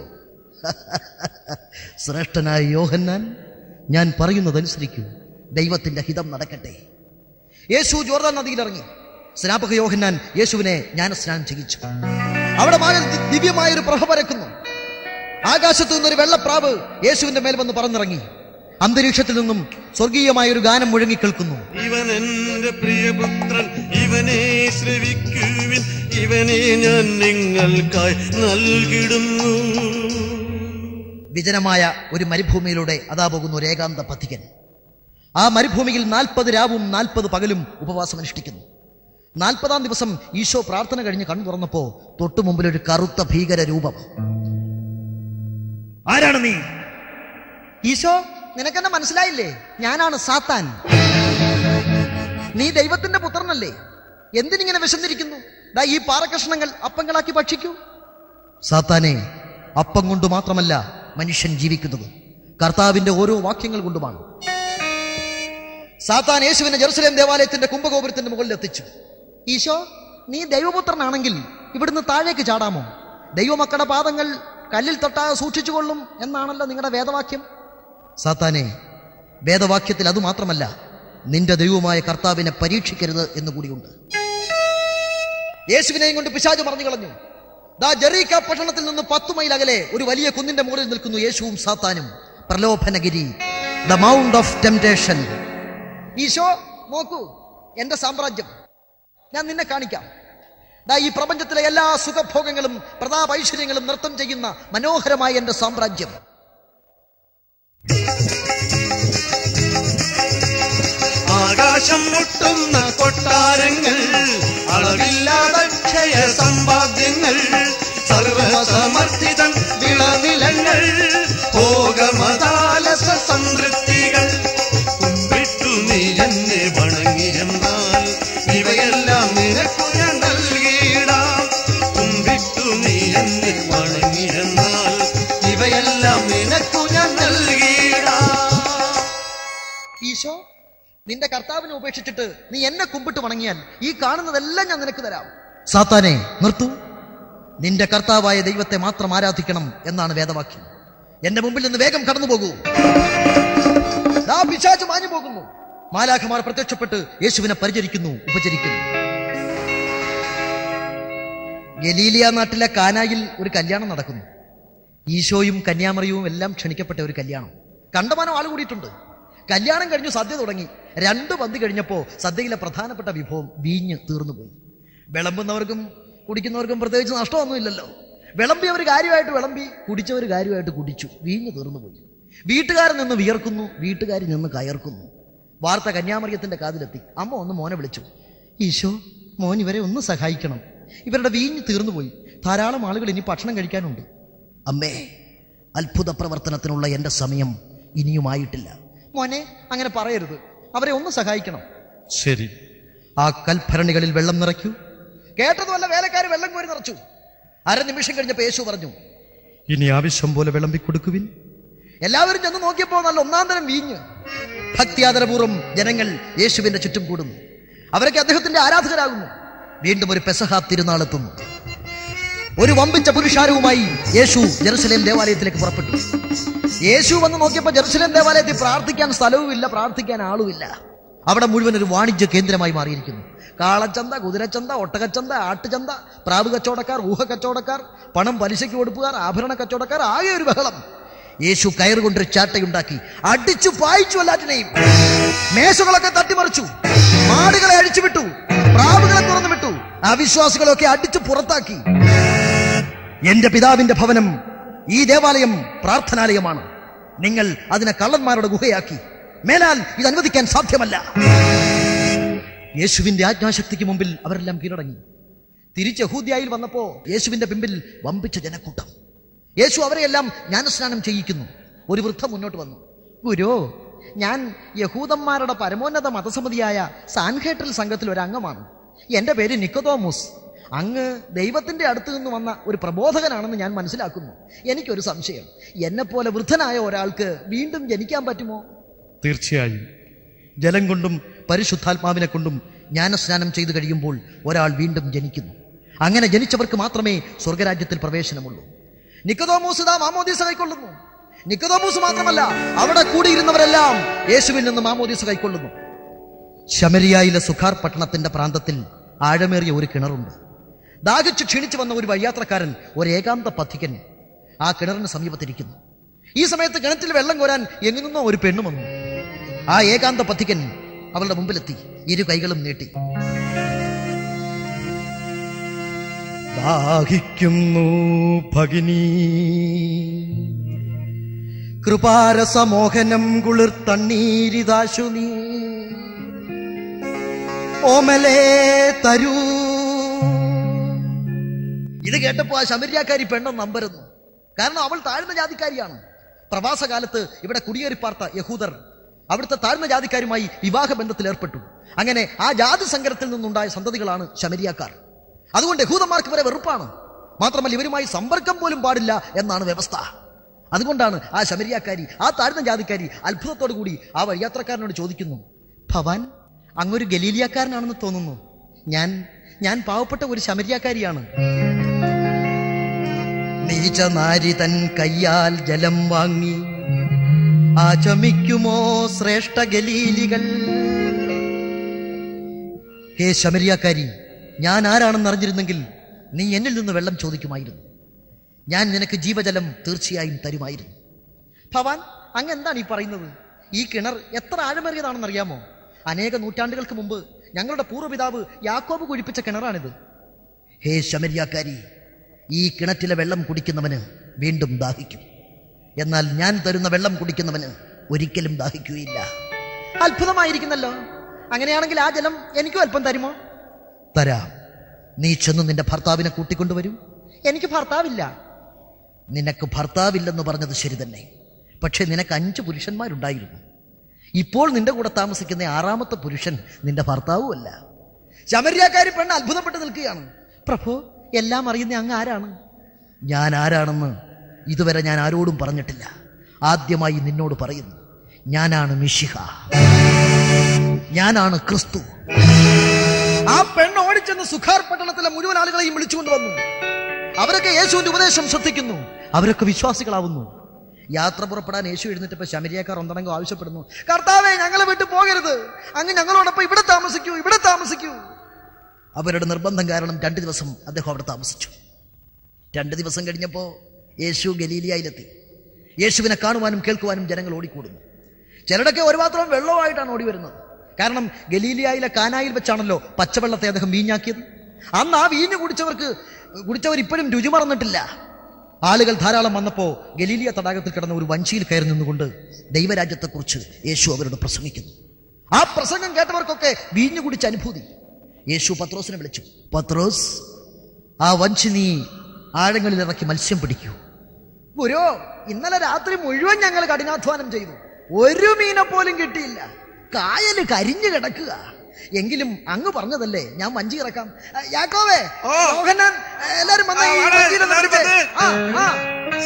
ശ്രേഷ്ഠനായ യോഹന്നാൻ ഞാൻ പറയുന്നതനുസരിക്കൂ ദൈവത്തിന്റെ ഹിതം നടക്കട്ടെ യേശു ജോർദാൻ നദിയിലിറങ്ങി സ്നാപക യോഹന്നാൻ യേശുവിനെ ജ്ഞാനസ്നാനം ചെയ്യിച്ചു അവിടെ മായ ദിവ്യമായ ഒരു പ്രഭ പരക്കുന്നു ആകാശത്തു നിന്നൊരു വെള്ളപ്രാവ് യേശുവിന്റെ മേൽ വന്ന് പറന്നിറങ്ങി അന്തരീക്ഷത്തിൽ നിന്നും സ്വർഗീയമായ ഒരു ഗാനം മുഴങ്ങി കേൾക്കുന്നു ഇവൻ എന്റെ പ്രിയപുത്രൻ ഇവനെ ശ്രവിക്കുവിൻ ഇവനെ ഞാൻ നിങ്ങൾക്കായി നൽകിടുന്നു വിജനമായ ഒരു മരുഭൂമിയിലൂടെ അതാ പോകുന്ന ഒരു ഏകാന്ത പഥികൻ ആ മരുഭൂമിയിൽ നാൽപ്പത് രാവും നാൽപ്പത് പകലും ഉപവാസം അനുഷ്ഠിക്കുന്നു നാൽപ്പതാം ദിവസം ഈശോ പ്രാർത്ഥന കഴിഞ്ഞ് കണ്ണു തുറന്നപ്പോ തൊട്ടു മുമ്പിൽ ഒരു കറുത്ത ഭീകര രൂപം ആരാണ് നീ ഈശോ നിനക്കെന്നെ മനസ്സിലായില്ലേ ഞാനാണ് സാത്താൻ നീ ദൈവത്തിന്റെ പുത്രനല്ലേ എന്തിനിങ്ങനെ വിശന്നിരിക്കുന്നു ദാ ഈ പാറക്കഷ്ണങ്ങൾ അപ്പങ്ങളാക്കി ഭക്ഷിക്കൂ സാത്താനെ അപ്പം കൊണ്ട് മാത്രമല്ല മനുഷ്യൻ ജീവിക്കുന്നത് കർത്താവിന്റെ ഓരോ വാക്യങ്ങൾ കൊണ്ടുമാണ് സാത്താൻ യേശുവിനെ ജെറുസലേം ദേവാലയത്തിന്റെ കുംഭഗോപുരത്തിന്റെ മുകളിൽ എത്തിച്ചു ഈശോ നീ ദൈവപുത്രനാണെങ്കിൽ ഇവിടുന്ന് താഴേക്ക് ചാടാമോ ദൈവമക്കളുടെ പാദങ്ങൾ കല്ലിൽ തൊട്ടാതെ സൂക്ഷിച്ചുകൊള്ളും എന്നാണല്ലോ നിങ്ങളുടെ വേദവാക്യം സാത്താനെ വേദവാക്യത്തിൽ അത് മാത്രമല്ല നിന്റെ ദൈവമായ കർത്താവിനെ പരീക്ഷിക്കരുത് എന്നുകൂടിയുണ്ട് യേശുവിനെയും കൊണ്ട് പിശാജ് മറിഞ്ഞു കളഞ്ഞു ദാ ജെറീക്ക പട്ടണത്തിൽ നിന്ന് പത്തു മൈൽ അകലെ ഒരു വലിയ കുന്നിന്റെ മുകളിൽ നിൽക്കുന്നു യേശുവും സാത്താനും പ്രലോഭനഗിരി the mount of temptation Eesho നോക്കൂ എന്റെ സാമ്രാജ്യം ഞാൻ നിന്നെ കാണിക്കാം ദാ ഈ പ്രപഞ്ചത്തിലെ എല്ലാ സുഖഭോഗങ്ങളും പ്രതാപ ഐശ്വര്യങ്ങളും നൃത്തം ചെയ്യുന്ന മനോഹരമായ എന്റെ സാമ്രാജ്യം ആകാശം മുട്ടുന്ന കൊട്ടാരങ്ങൾ അളവില്ലാതക്ഷയ സമ്പാദ്യങ്ങൾ സർവസമർത്ഥിതൻ വിളനിലങ്ങൾ ഭോഗമതാലസ സംതൃപ്തികൾ കുമ്പിട്ടു നീ എന്നെ വണങ്ങിയെന്നാൽ ഇവയെല്ലാം നിനക്കു ഞാൻ നൽകിയിടാം കുമ്പിട്ടു നീ എന്നെ വണങ്ങിയെന്നാൽ ഇവയെല്ലാം നിനക്കു ഞാൻ നൽകിയിടാം ഈശോ നിന്റെ കർത്താവിനെ ഉപേക്ഷിച്ചിട്ട് നീ എന്നെ കുമ്പിട്ട് വണങ്ങിയാൽ ഈ കാണുന്നതെല്ലാം ഞാൻ നിനക്ക് തരാം സാത്താനെ നിർത്തൂ നിന്റെ കർത്താവായ ദൈവത്തെ മാത്രം ആരാധിക്കണം എന്നാണ് വേദവാക്യം എന്റെ മുമ്പിൽ നിന്ന് വേഗം കടന്നു പോകൂ ദാ പിശാച് മാഞ്ഞു പോകുന്നു മാലാഖമാർ പ്രത്യക്ഷപ്പെട്ട് യേശുവിനെ പരിചരിക്കുന്നു ഉപചരിക്കുന്നു ഗലീലിയ നാട്ടിലെ കാനായിൽ ഒരു കല്യാണം നടക്കുന്നു ഈശോയും കന്യാമറിയവും എല്ലാം ക്ഷണിക്കപ്പെട്ട ഒരു കല്യാണം കണ്ടമാനം ആൾ കൂടിയിട്ടുണ്ട് കല്യാണം കഴിഞ്ഞു സദ്യ തുടങ്ങി രണ്ട് പന്തി കഴിഞ്ഞപ്പോ സദ്യയിലെ പ്രധാനപ്പെട്ട വിഭവം വീഞ്ഞ് തീർന്നുപോയി വിളമ്പുന്നവർക്കും കുടിക്കുന്നവർക്കും പ്രത്യേകിച്ച് നഷ്ടമൊന്നുമില്ലല്ലോ വിളമ്പിയവർ കാര്യമായിട്ട് വിളമ്പി കുടിച്ചവർ കാര്യമായിട്ട് കുടിച്ചു വീഞ്ഞ് തീർന്നുപോയി വീട്ടുകാരൻ നിന്ന് വിയർക്കുന്നു വീട്ടുകാർ നിന്ന് കയർക്കുന്നു വാർത്ത കന്യാമറിയത്തിന്റെ കാതിലെത്തി അമ്മ ഒന്ന് മോനെ വിളിച്ചു ഈശോ മോൻ ഇവരെ ഒന്ന് സഹായിക്കണം ഇവരുടെ വീഞ്ഞ് തീർന്നുപോയി ധാരാളം ആളുകൾ ഇനി ഭക്ഷണം കഴിക്കാനുണ്ട് അമ്മേ അത്ഭുത പ്രവർത്തനത്തിനുള്ള എൻ്റെ സമയം ഇനിയുമായിട്ടില്ല മോനെ അങ്ങനെ പറയരുത് അവരെ ഒന്ന് സഹായിക്കണം ശരി ആ കൽഭരണികളിൽ വെള്ളം നിറയ്ക്കൂ കേട്ടതുമല്ല വേലക്കാർ വെള്ളം കോരി നിറച്ചു അരനിമിഷം കഴിഞ്ഞപ്പോൾ യേശു പറഞ്ഞു ഇനി ആവശ്യം പോലെ വിളമ്പി കൊടുക്കുവിൻ എല്ലാവരും ചെന്ന് നോക്കിയപ്പോൾ നല്ല ഒന്നാം തരം വീഞ്ഞ് ഭക്തിയാദരപൂർവ്വം ജനങ്ങൾ യേശുവിന്റെ ചുറ്റും കൂടുന്നു അവരൊക്കെ അദ്ദേഹത്തിന്റെ ആരാധകരാകുന്നു വീണ്ടും ഒരു പെസഹ തിരുനാൾ എത്തുന്നു ഒരു വമ്പിച്ച പുരുഷാരവുമായി യേശു ജെറുസലേം ദേവാലയത്തിലേക്ക് പുറപ്പെട്ടു യേശു വന്ന് നോക്കിയപ്പോൾ ജെറുസലേം ദേവാലയത്തിൽ പ്രാർത്ഥിക്കാൻ സ്ഥലവുമില്ല പ്രാർത്ഥിക്കാൻ ആളുമില്ല അവിടെ മുഴുവൻ ഒരു വാണിജ്യ കേന്ദ്രമായി മാറിയിരിക്കുന്നു കാളച്ചന്ത കുതിരച്ചന്ത ഒട്ടകച്ചന്ത ആട്ടുചന്ത പ്രാവ് കച്ചവടക്കാർ ഊഹ കച്ചവടക്കാർ പണം പലിശയ്ക്ക് കൊടുപ്പുകാർ ആഭരണ കച്ചവടക്കാർ ആകെ ഒരു ബഹളം യേശു കയറുകൊണ്ടൊരു ചാട്ടയുണ്ടാക്കി അടിച്ചു പായിച്ചു എല്ലാറ്റിനെയും മേശകളൊക്കെ തട്ടിമറിച്ചു മാടുകളെ അഴിച്ചുവിട്ടു പ്രാവുകളെ തുറന്നു വിട്ടു അവിശ്വാസികളൊക്കെ അടിച്ചു പുറത്താക്കി എന്റെ പിതാവിന്റെ ഭവനം ഈ ദേവാലയം പ്രാർത്ഥനാലയമാണ് നിങ്ങൾ അതിനെ കള്ളന്മാരുടെ ഗുഹയാക്കി മേലാൽ ഇത് അനുവദിക്കാൻ സാധ്യമല്ല യേശുവിന്റെ ആജ്ഞാശക്തിക്ക് മുമ്പിൽ അവരെല്ലാം കീഴടങ്ങി തിരിച്ച് യഹൂദ്യായിൽ വന്നപ്പോ യേശുവിന്റെ പിമ്പിൽ വമ്പിച്ച ജനക്കൂട്ടം യേശു അവരെയെല്ലാം ജ്ഞാനസ്നാനം ചെയ്യിക്കുന്നു ഒരു വൃദ്ധ മുന്നോട്ട് വന്നു ഗുരു ഞാൻ യഹൂദന്മാരുടെ പരമോന്നത മതസമിതിയായ സാൻഹേട്ടൽ സംഘത്തിൽ ഒരു അംഗമാണ് എന്റെ പേര് നിക്കോതോമൂസ് അങ്ങ് ദൈവത്തിന്റെ അടുത്ത് നിന്ന് വന്ന ഒരു പ്രബോധകനാണെന്ന് ഞാൻ മനസ്സിലാക്കുന്നു എനിക്കൊരു സംശയം എന്നെപ്പോലെ വൃദ്ധനായ ഒരാൾക്ക് വീണ്ടും ജനിക്കാൻ പറ്റുമോ തീർച്ചയായും ജലം കൊണ്ടും പരിശുദ്ധാത്മാവിനെ കൊണ്ടും ജ്ഞാനസ്നാനം ചെയ്തു കഴിയുമ്പോൾ ഒരാൾ വീണ്ടും ജനിക്കുന്നു അങ്ങനെ ജനിച്ചവർക്ക് മാത്രമേ സ്വർഗരാജ്യത്തിൽ പ്രവേശനമുള്ളൂ നിക്കതോമൂസ് ഇതാ മാമോദീസ കൈക്കൊള്ളുന്നു നിക്കതോമൂസ് മാത്രമല്ല അവിടെ കൂടിയിരുന്നവരെല്ലാം യേശുവിൽ നിന്ന് മാമോദീസ കൈക്കൊള്ളുന്നു ശമരിയായിലെ സുഖാർ പട്ടണത്തിന്റെ പ്രാന്തത്തിൽ ആഴമേറിയ ഒരു കിണറുണ്ട് ദാഹിച്ച് ക്ഷീണിച്ചു വന്ന ഒരു വഴിയാത്രക്കാരൻ ഒരു ഏകാന്ത പഥികൻ ആ കിണറിന് സമീപത്തിരിക്കുന്നു ഈ സമയത്ത് കിണറ്റിൽ വെള്ളം കോരാൻ എങ്ങു നിന്നോ ഒരു പെണ്ണു വന്നു ആ ഏകാന്ത പഥികൻ അവളുടെ മുമ്പിലെത്തി ഇരു കൈകളും നീട്ടി ദാഹിക്കുന്നു ഭഗിനി കൃപാരസമോഹനം കുളിർ തണ്ണീരിതാശു നീ ഓമലേ തരൂ ഇത് കേട്ടപ്പോ ആ ശമര്യാക്കാരി പെണ്ണം നമ്പരുന്നു കാരണം അവൾ താഴ്ന്ന ജാതിക്കാരിയാണ് പ്രവാസകാലത്ത് ഇവിടെ കുടിയേറിപ്പാർത്ത യഹൂദർ അവിടുത്തെ താഴ്ന്ന ജാതിക്കാരുമായി വിവാഹ ബന്ധത്തിൽ ഏർപ്പെട്ടു അങ്ങനെ ആ ജാതി സങ്കരത്തിൽ നിന്നുണ്ടായ സന്തതികളാണ് ശമരിയാക്കാർ അതുകൊണ്ട് യഹൂദന്മാർക്ക് ഇവരെ വെറുപ്പാണ് മാത്രമല്ല ഇവരുമായി സമ്പർക്കം പോലും പാടില്ല എന്നാണ് വ്യവസ്ഥ അതുകൊണ്ടാണ് ആ ശമരിയാക്കാരി ആ താഴ്ന്ന ജാതിക്കാരി അത്ഭുതത്തോടു കൂടി ആ വഴിയാത്രക്കാരനോട് ചോദിക്കുന്നു ഭവാൻ അങ്ങൊരു ഗലീലിയാക്കാരനാണെന്ന് തോന്നുന്നു ഞാൻ ഞാൻ പാവപ്പെട്ട ഒരു ശമരിയാക്കാരിയാണ് നീച്ച നാരി തൻ കയ്യാൽ ജലം വാങ്ങി ആചമിക്കുമോ ശ്രേഷ്ഠ ഗലീലികൾ ഹേ ശമരിയാക്കാരി ഞാൻ ആരാണെന്ന് അറിഞ്ഞിരുന്നെങ്കിൽ നീ എന്നിൽ നിന്ന് വെള്ളം ചോദിക്കുമായിരുന്നു ഞാൻ നിനക്ക് ജീവജലം തീർച്ചയായും തരുമായിരുന്നു ഭവാൻ അങ്ങ് എന്താണ് ഈ പറയുന്നത് ഈ കിണർ എത്ര ആഴമേറിയതാണെന്ന് അറിയാമോ അനേക നൂറ്റാണ്ടുകൾക്ക് മുമ്പ് ഞങ്ങളുടെ പൂർവ്വപിതാവ് യാക്കോബ് കുഴിപ്പിച്ച കിണറാണിത് ഹേ ശമരിയാക്കാരി ഈ കിണറ്റിലെ വെള്ളം കുടിക്കുന്നവന് വീണ്ടും ദാഹിക്കും എന്നാൽ ഞാൻ തരുന്ന വെള്ളം കുടിക്കുന്നവന് ഒരിക്കലും ദാഹിക്കുകയില്ല അത്ഭുതമായിരിക്കുന്നല്ലോ അങ്ങനെയാണെങ്കിൽ ആ ജലം എനിക്കും അല്പം തരുമോ തരാം നീ ചെന്ന് നിന്റെ ഭർത്താവിനെ കൂട്ടിക്കൊണ്ടുവരൂ എനിക്ക് ഭർത്താവില്ല നിനക്ക് ഭർത്താവില്ലെന്ന് പറഞ്ഞത് ശരി തന്നെ പക്ഷെ നിനക്ക് അഞ്ച് പുരുഷന്മാരുണ്ടായിരുന്നു ഇപ്പോൾ നിന്റെ കൂടെ താമസിക്കുന്ന ആറാമത്തെ പുരുഷൻ നിന്റെ ഭർത്താവുമല്ല ശമര്യാക്കാരി പെണ്ണ് അത്ഭുതപ്പെട്ട് നിൽക്കുകയാണ് പ്രഭു എല്ലാം അറിയുന്ന അങ്ങ് ആരാണ് ഞാൻ ആരാണെന്ന് ഇതുവരെ ഞാൻ ആരോടും പറഞ്ഞിട്ടില്ല ആദ്യമായി നിന്നോട് പറയുന്നു ഞാനാണ് മിഷിഹ ഞാനാണ് ക്രിസ്തു ആ പെണ്ണ് ഓടിച്ചെന്ന് സുഖാർ പട്ടണത്തിലെ മുഴുവൻ ആളുകളെയും വിളിച്ചുകൊണ്ട് വന്നു അവരൊക്കെ യേശുവിന്റെ ഉപദേശം ശ്രദ്ധിക്കുന്നു അവരൊക്കെ വിശ്വാസികളാവുന്നു യാത്ര പുറപ്പെടാൻ യേശു എഴുന്നേറ്റപ്പോ ശമരിയക്കാർ ഒന്നടങ്കം ആവശ്യപ്പെടുന്നു കർത്താവെ ഞങ്ങളെ വിട്ടു പോകരുത് അങ്ങ് ഞങ്ങളോടൊപ്പം ഇവിടെ താമസിക്കൂ ഇവിടെ താമസിക്കൂ അവരുടെ നിർബന്ധം കാരണം രണ്ട് ദിവസം അദ്ദേഹം അവിടെ താമസിച്ചു രണ്ട് ദിവസം കഴിഞ്ഞപ്പോൾ യേശു ഗലീലിയയിലെത്തി യേശുവിനെ കാണുവാനും കേൾക്കുവാനും ജനങ്ങൾ ഓടിക്കൂടുന്നു ചിലരൊക്കെ ഒരു പാത്രം വെള്ളമായിട്ടാണ് ഓടി വരുന്നത് കാരണം ഗലീലിയയിലെ കാനായിൽ വെച്ചാണല്ലോ പച്ചവെള്ളത്തെ അദ്ദേഹം വീഞ്ഞാക്കിയത് അന്ന് ആ വീഞ്ഞ് കുടിച്ചവർക്ക് കുടിച്ചവർ ഇപ്പോഴും രുചി മറന്നിട്ടില്ല ആളുകൾ ധാരാളം വന്നപ്പോൾ ഗലീലിയ തടാകത്തിൽ കിടന്ന ഒരു വഞ്ചിയിൽ കയറി നിന്നുകൊണ്ട് ദൈവരാജ്യത്തെക്കുറിച്ച് യേശു അവരോട് പ്രസംഗിക്കുന്നു ആ പ്രസംഗം കേട്ടവർക്കൊക്കെ വീഞ്ഞു കുടിച്ച അനുഭൂതി യേശു പത്രോസിനെ വിളിച്ചു പത്രോസ് ആ വഞ്ചി നീ ആഴങ്ങളിൽ ഇറക്കി മത്സ്യം പിടിക്കൂ ഗുരു ഇന്നലെ രാത്രി മുഴുവൻ ഞങ്ങൾ കഠിനാധ്വാനം ചെയ്തു ഒരു മീനെ പോലും കിട്ടിയില്ല കായല് കരിഞ്ഞു കിടക്കുക എങ്കിലും അങ്ങ് പറഞ്ഞതല്ലേ ഞാൻ വഞ്ചി ഇറക്കാം ആ, യാക്കോവേ ഓ. യോഹന്നാൻ, എല്ലാരും വന്നേ, ഈ ആ, വാടെ, വഞ്ചിയിലൊന്ന് എല്ലാരും പിടിച്ചേ. വന്നേ. ആ, ആ.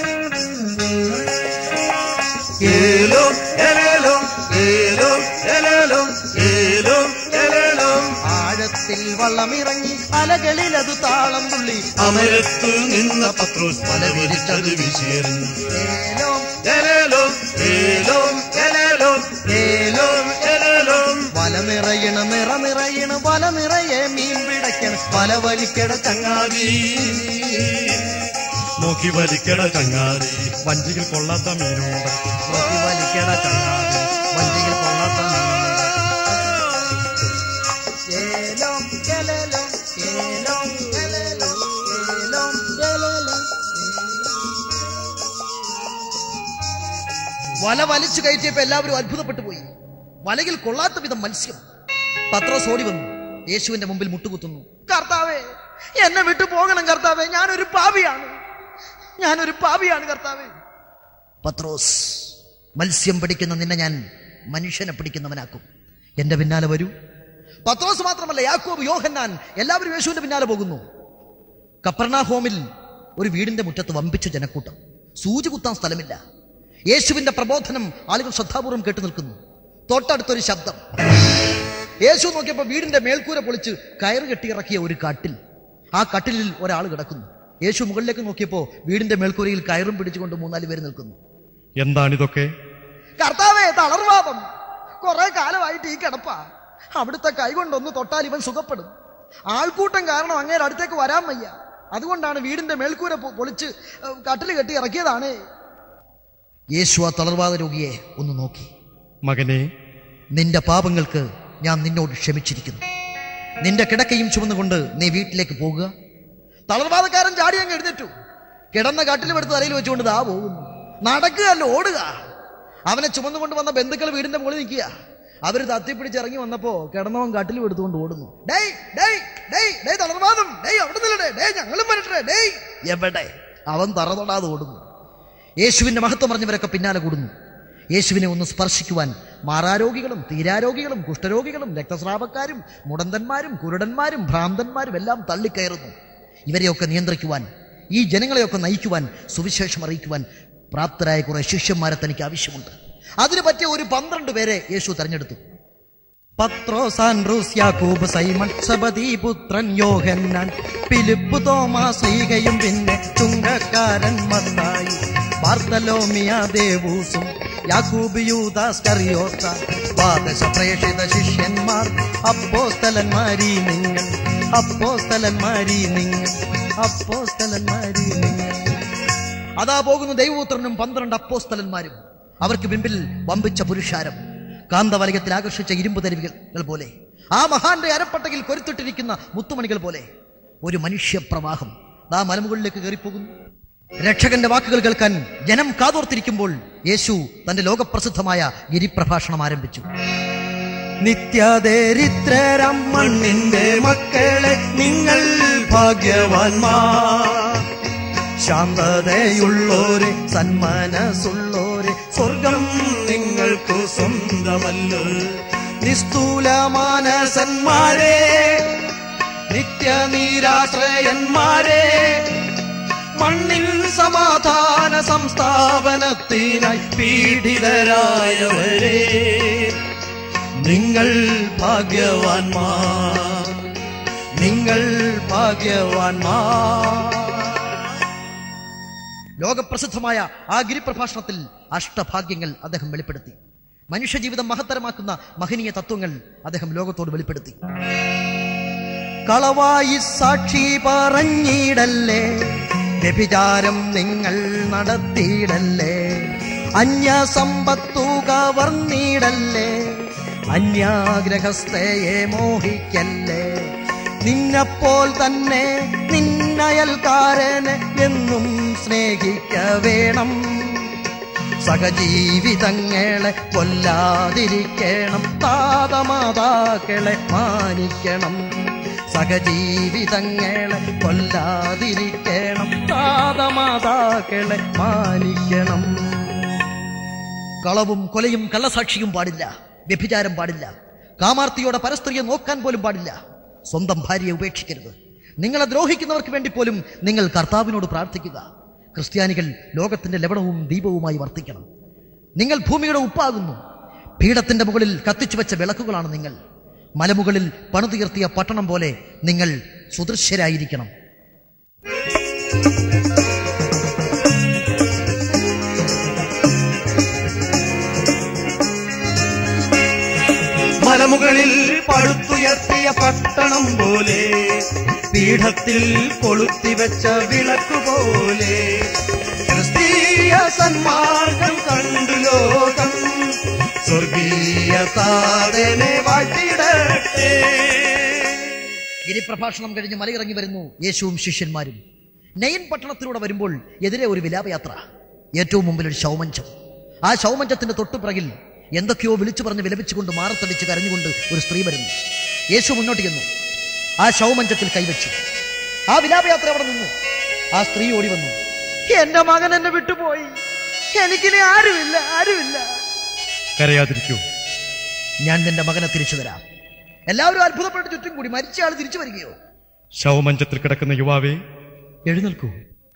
ഏലോ എലേലോ ഏലോ എലേലോ ഏലോ എലേലോ ആഴത്തിൽ വള്ളമിറങ്ങി അലകളിൽ അത് താളം തുള്ളി അമരത്തു നിന്ന പത്രോസ് പല വിരിച്ചത് വിശേരുന്നു ഏലോ, എലേലോ ഏലോ എലേലോ ഏലോ എലേലോ വല നിറയണ നിറ നിറയണ വല നിറയെ മീൻ പിടയ്ക്കണ വല വലിക്കട ചങ്ങാതി നോക്കി വലിക്കട ചങ്ങാതി വഞ്ചിയിൽ കൊള്ളാത്ത മീനുണ്ട് നോക്കി വലിക്കട ചങ്ങാതി വഞ്ചിയിൽ കൊള്ളാത്ത മീനുണ്ട്. ഏലോ, ഏലേലോ, ഏലോ, ഏലേലോ, ഏലോ, ഏലേലോ, വല വലിച്ചു കയറ്റിയപ്പോ എല്ലാവരും അത്ഭുതപ്പെട്ടു പോയി വലയിൽ കൊള്ളാത്ത വിധം മത്സ്യം പത്രോസ് ഓടി വന്നു യേശുവിന്റെ മുമ്പിൽ മുട്ടുകുത്തുന്നു കർത്താവേ എന്നെ വിട്ടു പോകണം കർത്താവേ ഞാനൊരു പാപിയാണ് ഞാനൊരു പാപിയാണ് കർത്താവേ പത്രോസ് മത്സ്യം പിടിക്കുന്ന നിന്നെ ഞാൻ മനുഷ്യനെ പിടിക്കുന്നവനാക്കും എന്റെ പിന്നാലെ വരൂ പത്രോസ് മാത്രമല്ല യാക്കോബ് യോഹന്നാൻ എല്ലാവരും യേശുവിന്റെ പിന്നാലെ പോകുന്നു കപ്പർണാഹോമിൽ ഒരു വീടിന്റെ മുറ്റത്ത് വമ്പിച്ച ജനക്കൂട്ടം സൂചി കുത്താൻ സ്ഥലമില്ല യേശുവിന്റെ പ്രബോധനം ആളുകൾ ശ്രദ്ധാപൂർവ്വം കേട്ടു നിൽക്കുന്നു തൊട്ടടുത്തൊരു ശബ്ദം യേശു നോക്കിയപ്പോൾ വീടിന്റെ മേൽക്കൂര പൊളിച്ച് കയറ് കെട്ടിയിറക്കിയ ഒരു കട്ടിൽ ആ കട്ടിലിൽ ഒരാൾ കിടക്കുന്നു യേശു മുകളിലേക്ക് നോക്കിയപ്പോൾ വീടിന്റെ മേൽക്കൂരയിൽ കയറും പിടിച്ചുകൊണ്ട് മൂന്നാല് പേര് നിൽക്കുന്നു എന്താണിതൊക്കെ കർത്താവേ തളർവാദം കുറെ കാലമായിട്ട് ഈ കിടപ്പ അവിടുത്തെ കൈകൊണ്ടൊന്ന് തൊട്ടാൽ ഇവൻ സുഖപ്പെടും ആൾക്കൂട്ടം കാരണം അങ്ങേരെ അടുത്തേക്ക് വരാൻ വയ്യ അതുകൊണ്ടാണ് വീടിന്റെ മേൽക്കൂര പൊ- പൊളിച്ച് ഏഹ്, കട്ടില് കെട്ടി ഇറക്കിയതാണ് യേശു ആ തളർവാദ രോഗിയെ ഒന്ന് നോക്കി മകനെ നിന്റെ പാപങ്ങൾക്ക് ഞാൻ നിന്നോട് ക്ഷമിച്ചിരിക്കുന്നു നിന്റെ കിടക്കയും ചുമന്നുകൊണ്ട് നീ വീട്ടിലേക്ക് പോകുക തളർവാദക്കാരൻ ചാടി അങ്ങ് എഴുന്നേറ്റു കിടന്ന കട്ടിലും എടുത്ത് തലയിൽ വെച്ചുകൊണ്ട് ദാ പോകുന്നു നടക്കുകയല്ല ഓടുക അവനെ ചുമന്നുകൊണ്ട് വന്ന ബന്ധുക്കൾ വീടിന്റെ മുകളിൽ നിൽക്കുക അവര് തത്തിപ്പിടിച്ച് ഇറങ്ങി വന്നപ്പോ കിടന്നവൻ കട്ടിലും എടുത്തുകൊണ്ട് ഓടുന്നു ഡേയ് ഡേയ് ഡേയ് ഡേയ് തളർവാദം ഡേയ് അവിടെ നില്ലടേ ഡേയ് ഞങ്ങളും വരട്ടെ ഡേയ് എവിടെ അവൻ തറ തൊടാതെ ഓടുന്നു യേശുവിന്റെ മഹത്വം പറഞ്ഞവരൊക്കെ പിന്നാലെ കൂടുന്നു യേശുവിനെ ഒന്ന് സ്പർശിക്കുവാൻ മാറാരോഗികളും തീരാരോഗികളും കുഷ്ഠരോഗികളും രക്തസ്രാവക്കാരും മുടന്തന്മാരും കുരുടന്മാരും ഭ്രാന്തന്മാരും എല്ലാം തള്ളിക്കയറുന്നു ഇവരെയൊക്കെ നിയന്ത്രിക്കുവാൻ ഈ ജനങ്ങളെയൊക്കെ നയിക്കുവാൻ സുവിശേഷം അറിയിക്കുവാൻ പ്രാപ്തരായ കുറെ ശിഷ്യന്മാരെ തനിക്ക് ആവശ്യമുണ്ട് അതിന് പറ്റിയ ഒരു പന്ത്രണ്ട് പേരെ യേശു തെരഞ്ഞെടുത്തു പത്രോസ് ആൻഡ്രൂസ് യാക്കൂബ് സൈമൺ സബദി പുത്രൻ യോഹന്നാൻ ഫിലിപ്പ് തോമാസ് ഈകയും പിന്നെ ചുങ്കക്കാരൻ മത്തായി ബാർത്തലോമിയ ദേവൂസും യാക്കൂബ് യൂദാസ് കറിയോത്ത പാദശ പ്രേഷിത ശിഷ്യന്മാർ അപ്പോസ്തലന്മാരി നിങ്ങൾ അപ്പോസ്തലന്മാരി നിങ്ങൾ അപ്പോസ്തലന്മാരി നിങ്ങൾ അതാ പോകുന്ന ദൈവപുത്രനും പന്ത്രണ്ട് അപ്പോസ്തലന്മാരും അവർക്ക് പിമ്പിൽ വമ്പിച്ച പുരുഷാരം കാന്തവലയത്തിൽ ആകർഷിച്ച ഇരുമ്പ് തരുവികൾ പോലെ ആ മഹാന്റെ അരപ്പട്ടകിൽ കൊരുത്തിട്ടിരിക്കുന്ന മുത്തുമണികൾ പോലെ ഒരു മനുഷ്യപ്രവാഹം ദാ മലമുകളിലേക്ക് കയറിപ്പോകുന്നു രക്ഷകന്റെ വാക്കുകൾ കേൾക്കാൻ ജനം കാതോർത്തിരിക്കുമ്പോൾ യേശു തന്റെ ലോകപ്രസിദ്ധമായ ഗിരിപ്രഭാഷണം ആരംഭിച്ചു നിത്യദരിദ്രം മണ്ണിന്റെ മക്കളെ നിങ്ങൾ ഭാഗ്യവാന്മാർ ശാന്തതയുള്ളോരെ സന്മനസ്സുള്ളോരെ സ്വർഗം നിങ്ങൾക്ക് സ്വന്തമല്ലോ നിസ്തൂല മാനസന്മാരെ നിത്യനീരാശ്രയന്മാരെ മണ്ണിൽ സമാധാന സംസ്ഥാപനത്തിനായി പീഡിതരായവരെ നിങ്ങൾ ഭാഗ്യവാന്മാർ നിങ്ങൾ ഭാഗ്യവാന്മാർ ലോകപ്രസിദ്ധമായ ആ ഗിരിപ്രഭാഷണത്തിൽ അഷ്ടഭാഗ്യങ്ങൾ അദ്ദേഹം വെളിപ്പെടുത്തി മനുഷ്യജീവിതം മഹത്തരമാക്കുന്ന മഹനീയ തത്വങ്ങൾ അദ്ദേഹം ലോകത്തോട് വെളിപ്പെടുത്തി കളവായി സാക്ഷി പറഞ്ഞിടല്ലേ വ്യഭിചാരം നിങ്ങൾ നടത്തിയിടല്ലേ അന്യസമ്പത്തു കവർന്നിടല്ലേ അന്യാഗ്രഹസ്ഥയെ മോഹിക്കല്ലേ നിന്നെപ്പോൾ തന്നെ നിന്നയൽക്കാരന് എന്നും സ്നേഹിക്ക വേണം സഹജീവിതങ്ങളെ കൊല്ലാതിരിക്കണം താതമാതാക്കളെ മാനിക്കണം സഹജീവിതങ്ങളെ കൊല്ലാതിരിക്കണം താതമാതാക്കളെ മാനിക്കണം കളവും കൊലയും കള്ളസാക്ഷിയും പാടില്ല വ്യഭിചാരം പാടില്ല കാമാർത്തിയോടെ പരസ്ത്രീയെ നോക്കാൻ പോലും പാടില്ല സ്വന്തം ഭാര്യയെ ഉപേക്ഷിക്കരുത് നിങ്ങളെ ദ്രോഹിക്കുന്നവർക്ക് വേണ്ടി പോലും നിങ്ങൾ കർത്താവിനോട് പ്രാർത്ഥിക്കുക ക്രിസ്ത്യാനികൾ ലോകത്തിന്റെ ലവണവും ദീപവുമായി വർത്തിക്കണം നിങ്ങൾ ഭൂമിയുടെ ഉപ്പാകുന്നു പീഠത്തിന്റെ മുകളിൽ കത്തിച്ചു വെച്ച വിളക്കുകളാണ് നിങ്ങൾ മലമുകളിൽ പണിതുയർത്തിയ പട്ടണം പോലെ നിങ്ങൾ സുദൃശ്യരായിരിക്കണം മലമുകളിൽ പടുത്തുയർത്തിയ പട്ടണം പോലെ പീഠത്തിൽ കൊളുത്തിവെച്ച വിളക്ക് പോലെ ക്രിസ്തീയ സന്മാർഗം കണ്ടു ലോകം സ്വർഗീയ താതനെ വാഴ്ത്തിടട്ടെ ഗിരിപ്രഭാഷണം കഴിഞ്ഞ് മലയിറങ്ങി വരുന്നു യേശുവും ശിഷ്യന്മാരും നയൻ പട്ടണത്തിലൂടെ വരുമ്പോൾ എതിരെ ഒരു വിലാപയാത്ര ഏറ്റവും മുമ്പിൽ ഒരു ശൗമഞ്ചം ആ ശൗമഞ്ചത്തിന്റെ തൊട്ടുപിറകിൽ എന്തൊക്കെയോ വിളിച്ചു പറഞ്ഞ് വിലപിച്ചുകൊണ്ട് മാറത്തടിച്ച് കരഞ്ഞുകൊണ്ട് ഒരു സ്ത്രീ വരുന്നു യേശു മുന്നോട്ട് ചെന്നു ആ ശൗമഞ്ചത്തിൽ കൈവച്ചു ആ വിലാപയാത്ര അവിടെ നിന്നു ആ സ്ത്രീ ഓടി വന്നു എന്റെ മകൻ എന്നെ വിട്ടുപോയി എനിക്കിനി ആരുമില്ല ആരുമില്ല കരയാതിരിക്കൂ ഞാൻ നിന്റെ മകനെ തിരിച്ചു തരാം എല്ലാവരും അത്ഭുതപ്പെട്ട് ചുറ്റും കൂടി മരിച്ച ആൾ തിരിച്ചു വരികയോ ശവമഞ്ചത്തിൽ കിടക്കുന്ന യുവാവേ എഴുന്നേൽക്കൂ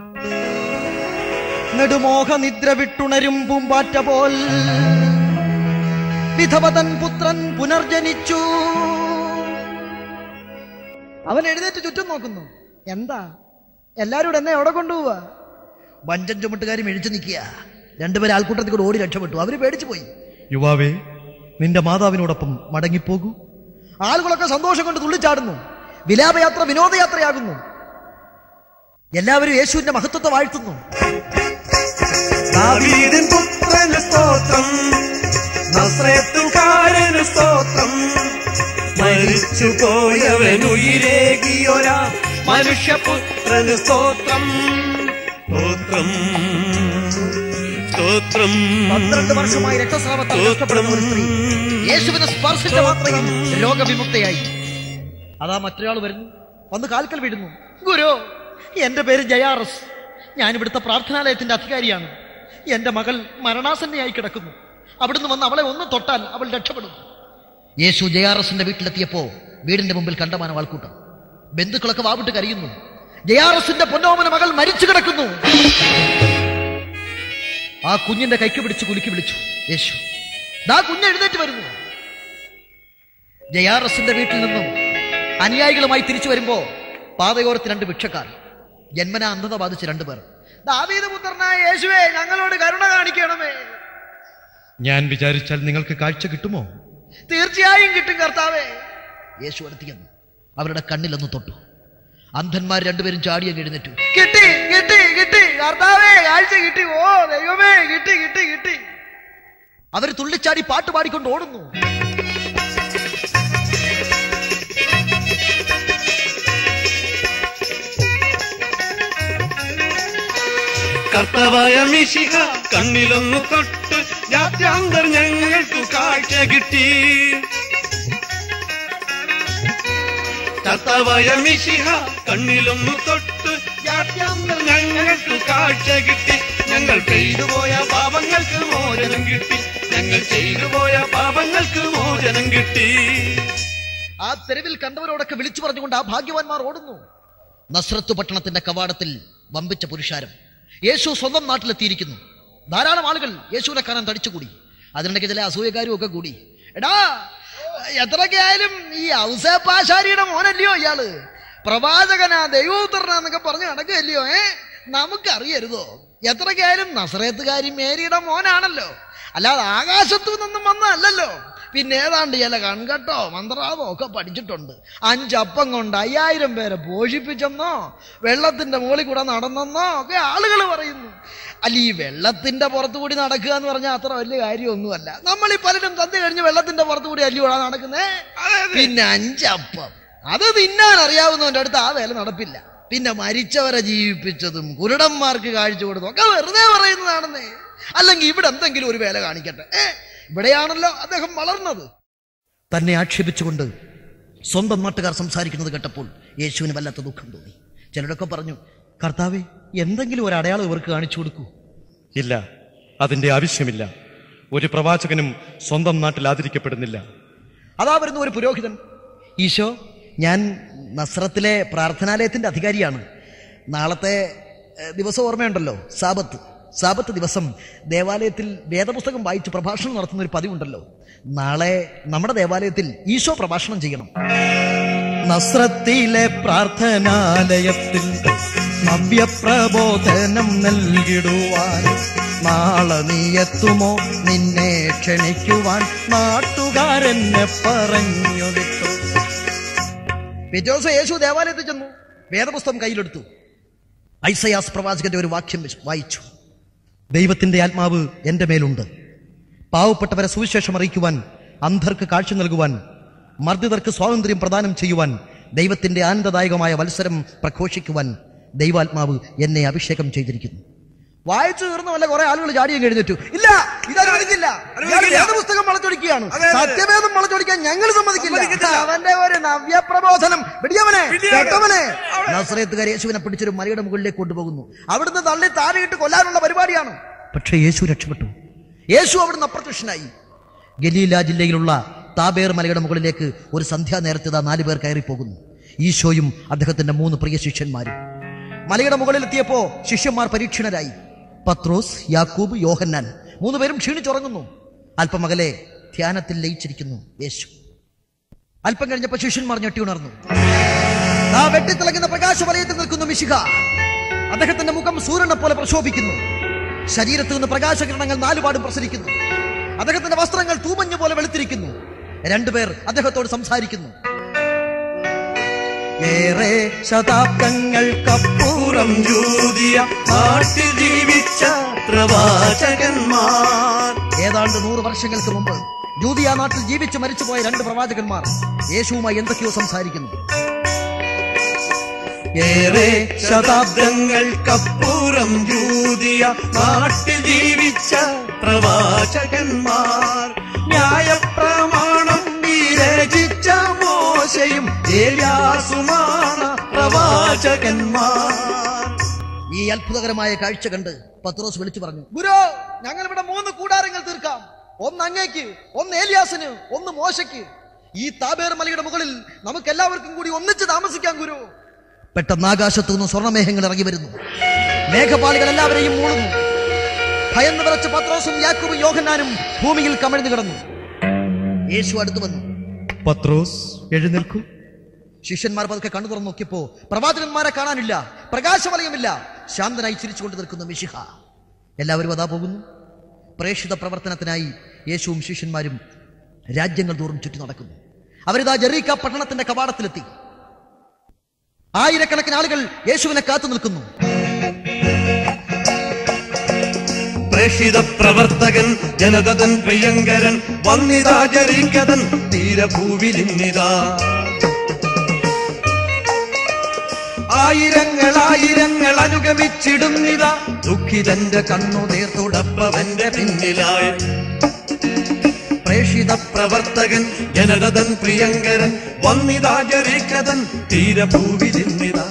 നെടുമോഹ നിദ്ര വിട്ടുണരും പൂമ്പാറ്റ പോൽ വിധവതൻ പുത്രൻ പുനർജനിച്ചു അവൻ എഴുന്നേറ്റ് ചുറ്റും നോക്കുന്നു എന്താ എല്ലാരും എന്നെ എവിടെ കൊണ്ടുപോവാ വഞ്ചൻ ചുമട്ടുകാരും എഴിച്ചു നിൽക്കുക രണ്ടുപേരും ആൾക്കൂട്ടത്തിൽ കൂടെ ഓടി രക്ഷപ്പെട്ടു അവര് പേടിച്ചു പോയി യുവാവേ നിന്റെ മാതാവിനോടൊപ്പം മടങ്ങിപ്പോകൂ ആളുകളൊക്കെ സന്തോഷം കൊണ്ട് തുള്ളിച്ചാടുന്നു വിലാപയാത്ര വിനോദയാത്രയാകുന്നു എല്ലാവരും യേശുവിന്റെ മഹത്വത്തെ വാഴ്ത്തുന്നു ദാവീദിൻ പുത്രന് സ്തോത്രം നസ്രേത്തുകാരന് സ്തോത്രം മരിച്ചു പോയവൻ ഉയിരേകിയൊരാ മനുഷ്യപുത്രന് സ്തോത്രം സ്തോത്രം സ്തോത്രം പന്ത്രണ്ട് വർഷമായി രക്തസ്രാവത്താൽ കഷ്ടപ്പെടുന്ന ഒരു സ്ത്രീ യേശുവിനെ സ്പർശിച്ച മാത്രയും രോഗവിമുക്തയായി അതാ മറ്റൊരാൾ വരുന്നു വന്ന് കാൽക്കൽ വീഴുന്നു ഗുരു എന്റെ പേര് ജയാറസ് ഞാൻ ഇവിടുത്തെ പ്രാർത്ഥനാലയത്തിന്റെ അധികാരിയാണ് എന്റെ മകൾ മരണാസന്നയായി കിടക്കുന്നു അവിടുന്ന് വന്ന് അവളെ ഒന്ന് തൊട്ടാൽ അവൾ രക്ഷപ്പെടും യേശു ജയാറസിന്റെ വീട്ടിലെത്തിയപ്പോ വീടിന്റെ മുമ്പിൽ കണ്ടമാനം ആൾക്കൂട്ടം ബന്ധുക്കളൊക്കെ വാവിട്ട് കരയുന്നു ജയാറസിന്റെ പൊന്നോമന മകൾ മരിച്ചു കിടക്കുന്നു ആ കുഞ്ഞിന്റെ കൈക്ക് പിടിച്ച് കുലുക്കി വിളിച്ചു യേശു ദാ കുഞ്ഞ് എഴുന്നേറ്റ് വരുന്നു ജയാറസിന്റെ വീട്ടിൽ നിന്നും അനുയായികളുമായി തിരിച്ചു വരുമ്പോ പാതയോരത്ത് രണ്ട് ഭിക്ഷക്കാർ ജന്മന അന്ധത ബാധിച്ച് രണ്ടുപേർ ദാവീദ് പുത്രനായ യേശുവേ ഞങ്ങളോട് കരുണ കാണിക്കണമേ ഞാൻ വിചാരിച്ചാൽ നിങ്ങൾക്ക് കാഴ്ച കിട്ടുമോ തീർച്ചയായും കിട്ടും കർത്താവേ യേശു അടുത്തിയെന്നു അവരുടെ കണ്ണിലൊന്ന് തൊട്ടു അന്ധന്മാർ രണ്ടുപേരും ചാടിയ എഴുന്നേറ്റു കിട്ടി കിട്ടി കിട്ടി കർത്താവേ കാഴ്ച കിട്ടി ഓ ദൈവമേ കിട്ടി കിട്ടി കിട്ടി അവർ തുള്ളിച്ചാടി പാട്ട് പാടിക്കൊണ്ട് ഓടുന്നു കർത്തവായ മിശിഹ കണ്ണിലൊന്നു തൊട്ട് ജാത്യാന്തർ ഞങ്ങൾക്ക് കാഴ്ച കിട്ടി കർത്തവായ മിശിഹ കണ്ണിലൊന്നു തൊട്ട് ജാത്യാന്തർ ഞങ്ങൾക്ക് കാഴ്ച കിട്ടി ഞങ്ങൾ ചെയ്തുപോയ പാപങ്ങൾക്ക് മോചനം കിട്ടി ഞങ്ങൾ ചെയ്തുപോയ പാപങ്ങൾക്ക് മോചനം കിട്ടി ആ തെരുവിൽ കണ്ടവരോടൊക്കെ വിളിച്ചു പറഞ്ഞുകൊണ്ട് ആ ഭാഗ്യവാന്മാർ ഓടുന്നു നസ്രത്ത് പട്ടണത്തിന്റെ കവാടത്തിൽ വമ്പിച്ച പുരുഷാരം യേശു സ്വന്തം നാട്ടിലെത്തിയിരിക്കുന്നു ധാരാളം ആളുകൾ യേശുവിനെ കാണാൻ തടിച്ചുകൂടി അതിനിടയ്ക്ക് ചില അസൂയക്കാരും ഒക്കെ കൂടി എടാ എത്രയൊക്കെ ആയാലും ഈ ഔസേപ്പാശാരിയുടെ മോനല്ലയോ ഇയാള് പ്രവാചകനാ ദൈവോത്തരനാന്നൊക്കെ പറഞ്ഞ് നടക്കുകയല്ലയോ ഏ നമുക്കറിയരുതോ എത്രയൊക്കെ ആയാലും നസറേത്തുകാരി മേരിയുടെ മോനാണല്ലോ അല്ലാതെ ആകാശത്തു നിന്നും വന്നതല്ലല്ലോ പിന്നെ ഏതാണ്ട് ചില കൺകെട്ടോ മന്ത്രാവോ ഒക്കെ പഠിച്ചിട്ടുണ്ട് അഞ്ചപ്പം കൊണ്ട് അയ്യായിരം പേരെ പോഷിപ്പിച്ചെന്നോ വെള്ളത്തിന്റെ മുകളിൽ കൂടെ നടന്നെന്നോ ഒക്കെ ആളുകൾ പറയുന്നു അല്ല ഈ വെള്ളത്തിന്റെ പുറത്തു കൂടി നടക്കുക എന്ന് പറഞ്ഞാൽ അത്ര വലിയ കാര്യമൊന്നുമല്ല നമ്മൾ ഈ പലരും തന്നു കഴിഞ്ഞ് വെള്ളത്തിന്റെ പുറത്തു കൂടി അല്ലയോടാ നടക്കുന്നേ പിന്നെ അഞ്ചപ്പം അത് തിന്നാൻ അറിയാവുന്നവന്റെ അടുത്ത് ആ വേല നടപ്പില്ല പിന്നെ മരിച്ചവരെ ജീവിപ്പിച്ചതും കുരുടന്മാർക്ക് കാഴ്ച കൊടുത്തതും ഒക്കെ വെറുതെ പറയുന്നതാണെന്നേ അല്ലെങ്കിൽ ഇവിടെ എന്തെങ്കിലും ഒരു വേല കാണിക്കട്ടെ ഏ ഇവിടെയാണല്ലോ അദ്ദേഹം വളർന്നത് തന്നെ ആക്ഷേപിച്ചുകൊണ്ട് സ്വന്തം നാട്ടുകാർ സംസാരിക്കുന്നത് കേട്ടപ്പോൾ യേശുവിന് വല്ലാത്ത ദുഃഖം തോന്നി ചിലരൊക്കെ പറഞ്ഞു കർത്താവെ എന്തെങ്കിലും ഒരു അടയാളം ഇവർക്ക് കാണിച്ചു കൊടുക്കൂ ഇല്ല അതിന്റെ ആവശ്യമില്ല ഒരു പ്രവാചകനും സ്വന്തം നാട്ടിൽ ആദരിക്കപ്പെടുന്നില്ല അതാ വരുന്ന ഒരു പുരോഹിതൻ ഈശോ ഞാൻ നസ്രത്തിലെ പ്രാർത്ഥനാലയത്തിന്റെ അധികാരിയാണ് നാളത്തെ ഏഹ്, ദിവസം ഓർമ്മയുണ്ടല്ലോ സാബത്ത് സാബത്ത് ദിവസം ദേവാലയത്തിൽ വേദപുസ്തകം വായിച്ച് പ്രഭാഷണം നടത്തുന്ന ഒരു പതിവുണ്ടല്ലോ നാളെ നമ്മുടെ ദേവാലയത്തിൽ ഈശോ പ്രഭാഷണം ചെയ്യണം നസ്രത്തിലെ പ്രാർത്ഥനാലയത്തിൽ നവ്യപ്രബോധനം നൽകിടുവാൻ നാളെ നീ എത്തുമോ നിന്നെ ക്ഷണിക്കുവാൻ നാട്ടുകാരെന്നെ പറഞ്ഞു വിട്ടു പിറ്റേ ദിവസം യേശു ദേവാലയത്തിൽ ചെന്നു വേദപുസ്തകം കയ്യിലെടുത്തു ഐസയാസ് പ്രവാചകന്റെ ഒരു വാക്യം വെച്ച് വായിച്ചു ദൈവത്തിന്റെ ആത്മാവ് എന്റെ മേലുണ്ട് പാവപ്പെട്ടവരെ സുവിശേഷം അറിയിക്കുവാൻ അന്ധർക്ക് കാഴ്ച നൽകുവാൻ മർദ്ദിതർക്ക് സ്വാതന്ത്ര്യം പ്രദാനം ചെയ്യുവാൻ ദൈവത്തിന്റെ ആനന്ദദായകമായ മത്സരം പ്രഘോഷിക്കുവാൻ ദൈവാത്മാവ് എന്നെ അഭിഷേകം ചെയ്തിരിക്കുന്നു വായിച്ചു തീർന്ന വല്ല കുറെ ആളുകൾ ചാടിയും എഴുന്നേറ്റു ഇല്ല ഇതനുവദിക്കില്ല ഇയാൾ വേദപുസ്തകം വളച്ചൊടിക്കുകയാണ് സത്യവേദം വളച്ചൊടിക്കാൻ ഞങ്ങൾ സമ്മതിക്കില്ല അവന്റെ ഒരു നവ്യപ്രബോധനം പിടിയവനെ കേട്ടവനെ നസ്രയത്തുകാർ യേശുവിനെ പിടിച്ചൊരു മലയുടെ മുകളിലേക്ക് കൊണ്ടുപോകുന്നു അവിടുന്ന് തള്ളി താഴെയിട്ട് കൊല്ലാനുള്ള പരിപാടിയാണ് പക്ഷേ യേശു രക്ഷപ്പെട്ടു യേശു അവിടുന്ന് അപ്രത്യക്ഷനായി ഗലീല ജില്ലയിലുള്ള താബേർ മലയുടെ മുകളിലേക്ക് ഒരു സന്ധ്യാ നേരത്തെ നാലു പേർ കയറിപ്പോകുന്നു ഈശോയും അദ്ദേഹത്തിന്റെ മൂന്ന് പ്രിയ ശിഷ്യന്മാരും മലയുടെ മുകളിലെത്തിയപ്പോ ശിഷ്യന്മാർ പരീക്ഷണരായി പത്രോസ് യാക്കൂബ് യോഹന്നാൻ മൂന്നുപേരും ക്ഷീണിച്ചുറങ്ങുന്നു അല്പം അകലെ ധ്യാനത്തിൽ ലയിച്ചിരിക്കുന്നു യേശു അല്പം കഴിഞ്ഞപ്പോ ശിഷ്യന്മാർ ഞെട്ടി ഉണർന്നു ആ വെട്ടിത്തിളങ്ങുന്ന പ്രകാശവലയത്തിൽ നിൽക്കുന്ന മിശിക അദ്ദേഹത്തിന്റെ മുഖം സൂര്യനെ പോലെ പ്രശോഭിക്കുന്നു ശരീരത്തിൽ നിന്ന് പ്രകാശകിരണങ്ങൾ നാലുപാടും പ്രസരിക്കുന്നു അദ്ദേഹത്തിന്റെ വസ്ത്രങ്ങൾ തൂമഞ്ഞു പോലെ വെളുത്തിരിക്കുന്നു രണ്ടുപേർ അദ്ദേഹത്തോട് സംസാരിക്കുന്നു ഏറെ ശതാബ്ദങ്ങൾക്കപ്പുറം പുറം ജൂതിയ നാട്ടിൽ ജീവിച്ച പ്രവാചകന്മാർ ഏതാണ്ട് നൂറ് വർഷങ്ങൾക്ക് മുമ്പ് ജൂതിയ നാട്ടിൽ ജീവിച്ചു മരിച്ചുപോയ രണ്ട് പ്രവാചകന്മാർ യേശുവുമായി എന്തൊക്കെയോ സംസാരിക്കുന്നു ഏറെ ശതാബ്ദങ്ങൾക്കപ്പുറം ജൂതിയ നാട്ടിൽ ജീവിച്ച പ്രവാചകന്മാർ ന്യായപ്രമാണം വിരചിച്ച മോശയും ഏലിയാസുമാണ് പ്രവാചകന്മാർ ഈ അത്ഭുതകരമായ കാഴ്ച കണ്ട് പത്രോസ് വിളിച്ചു പറഞ്ഞു ഗുരു ഞങ്ങൾ ഇവിടെ മൂന്ന് കൂടാരങ്ങൾ തീർക്കാം ഒന്ന് അങ്ങേക്ക് ഒന്ന് ഏലിയാസിന് ഒന്ന് മോശയ്ക്ക് ഈ താബേർ മലയുടെ മുകളിൽ നമുക്ക് എല്ലാവർക്കും കൂടി ഒന്നിച്ച് താമസിക്കാം ഗുരു പെട്ടെന്ന് ആകാശത്തു നിന്ന് സ്വർണ്ണമേഘങ്ങൾ ഇറങ്ങി വരുന്നു മേഘപാളികൾ എല്ലാവരെയും മൂളുന്നു ഭയന്ന് വിറച്ച് പത്രോസും യാക്കൂബും യോഹന്നാനും ഭൂമിയിൽ കമിഴ്ന്നു കിടന്നു യേശു അടുത്തു വന്നു പത്രോസ് എഴുന്നേൽക്കൂ ശിഷ്യന്മാർ പതുക്കെ കണ്ണു തുറന്നു നോക്കിയപ്പോ പ്രവാചകന്മാരെ കാണാനില്ല പ്രകാശവലയമില്ല ശാന്തനായി ചിരിച്ചുകൊണ്ട് നിൽക്കുന്ന മിശിഹ എല്ലാവരും അതാ പോകുന്നു പ്രേക്ഷിത പ്രവർത്തനത്തിനായി യേശുവും ശിഷ്യന്മാരും രാജ്യങ്ങൾ തോറും ചുറ്റി നടക്കുന്നു അവരിതാ ജെറീക്ക പട്ടണത്തിന്റെ കവാടത്തിലെത്തി ആയിരക്കണക്കിന് ആളുകൾ യേശുവിനെ കാത്തു നിൽക്കുന്നു പ്രേഷിത പ്രവർത്തകൻ ജനതൻ പ്രിയങ്കരൻ വന്നിതാ ജരീകതൻ തീരഭൂവിലിന്നിതാ ആയിരങ്ങൾ ആയിരങ്ങൾ അനുഗമിച്ചിടുന്നിതാ ദുഃഖിതന്റെ കണ്ണു നേർത്തുടപ്പവന്റെ പിന്നിലായി പ്രേക്ഷിത പ്രവർത്തകൻ ജനതൻ പ്രിയങ്കരൻ വന്നിതാ ജരീകതൻ തീരഭൂവിലിന്നിതാ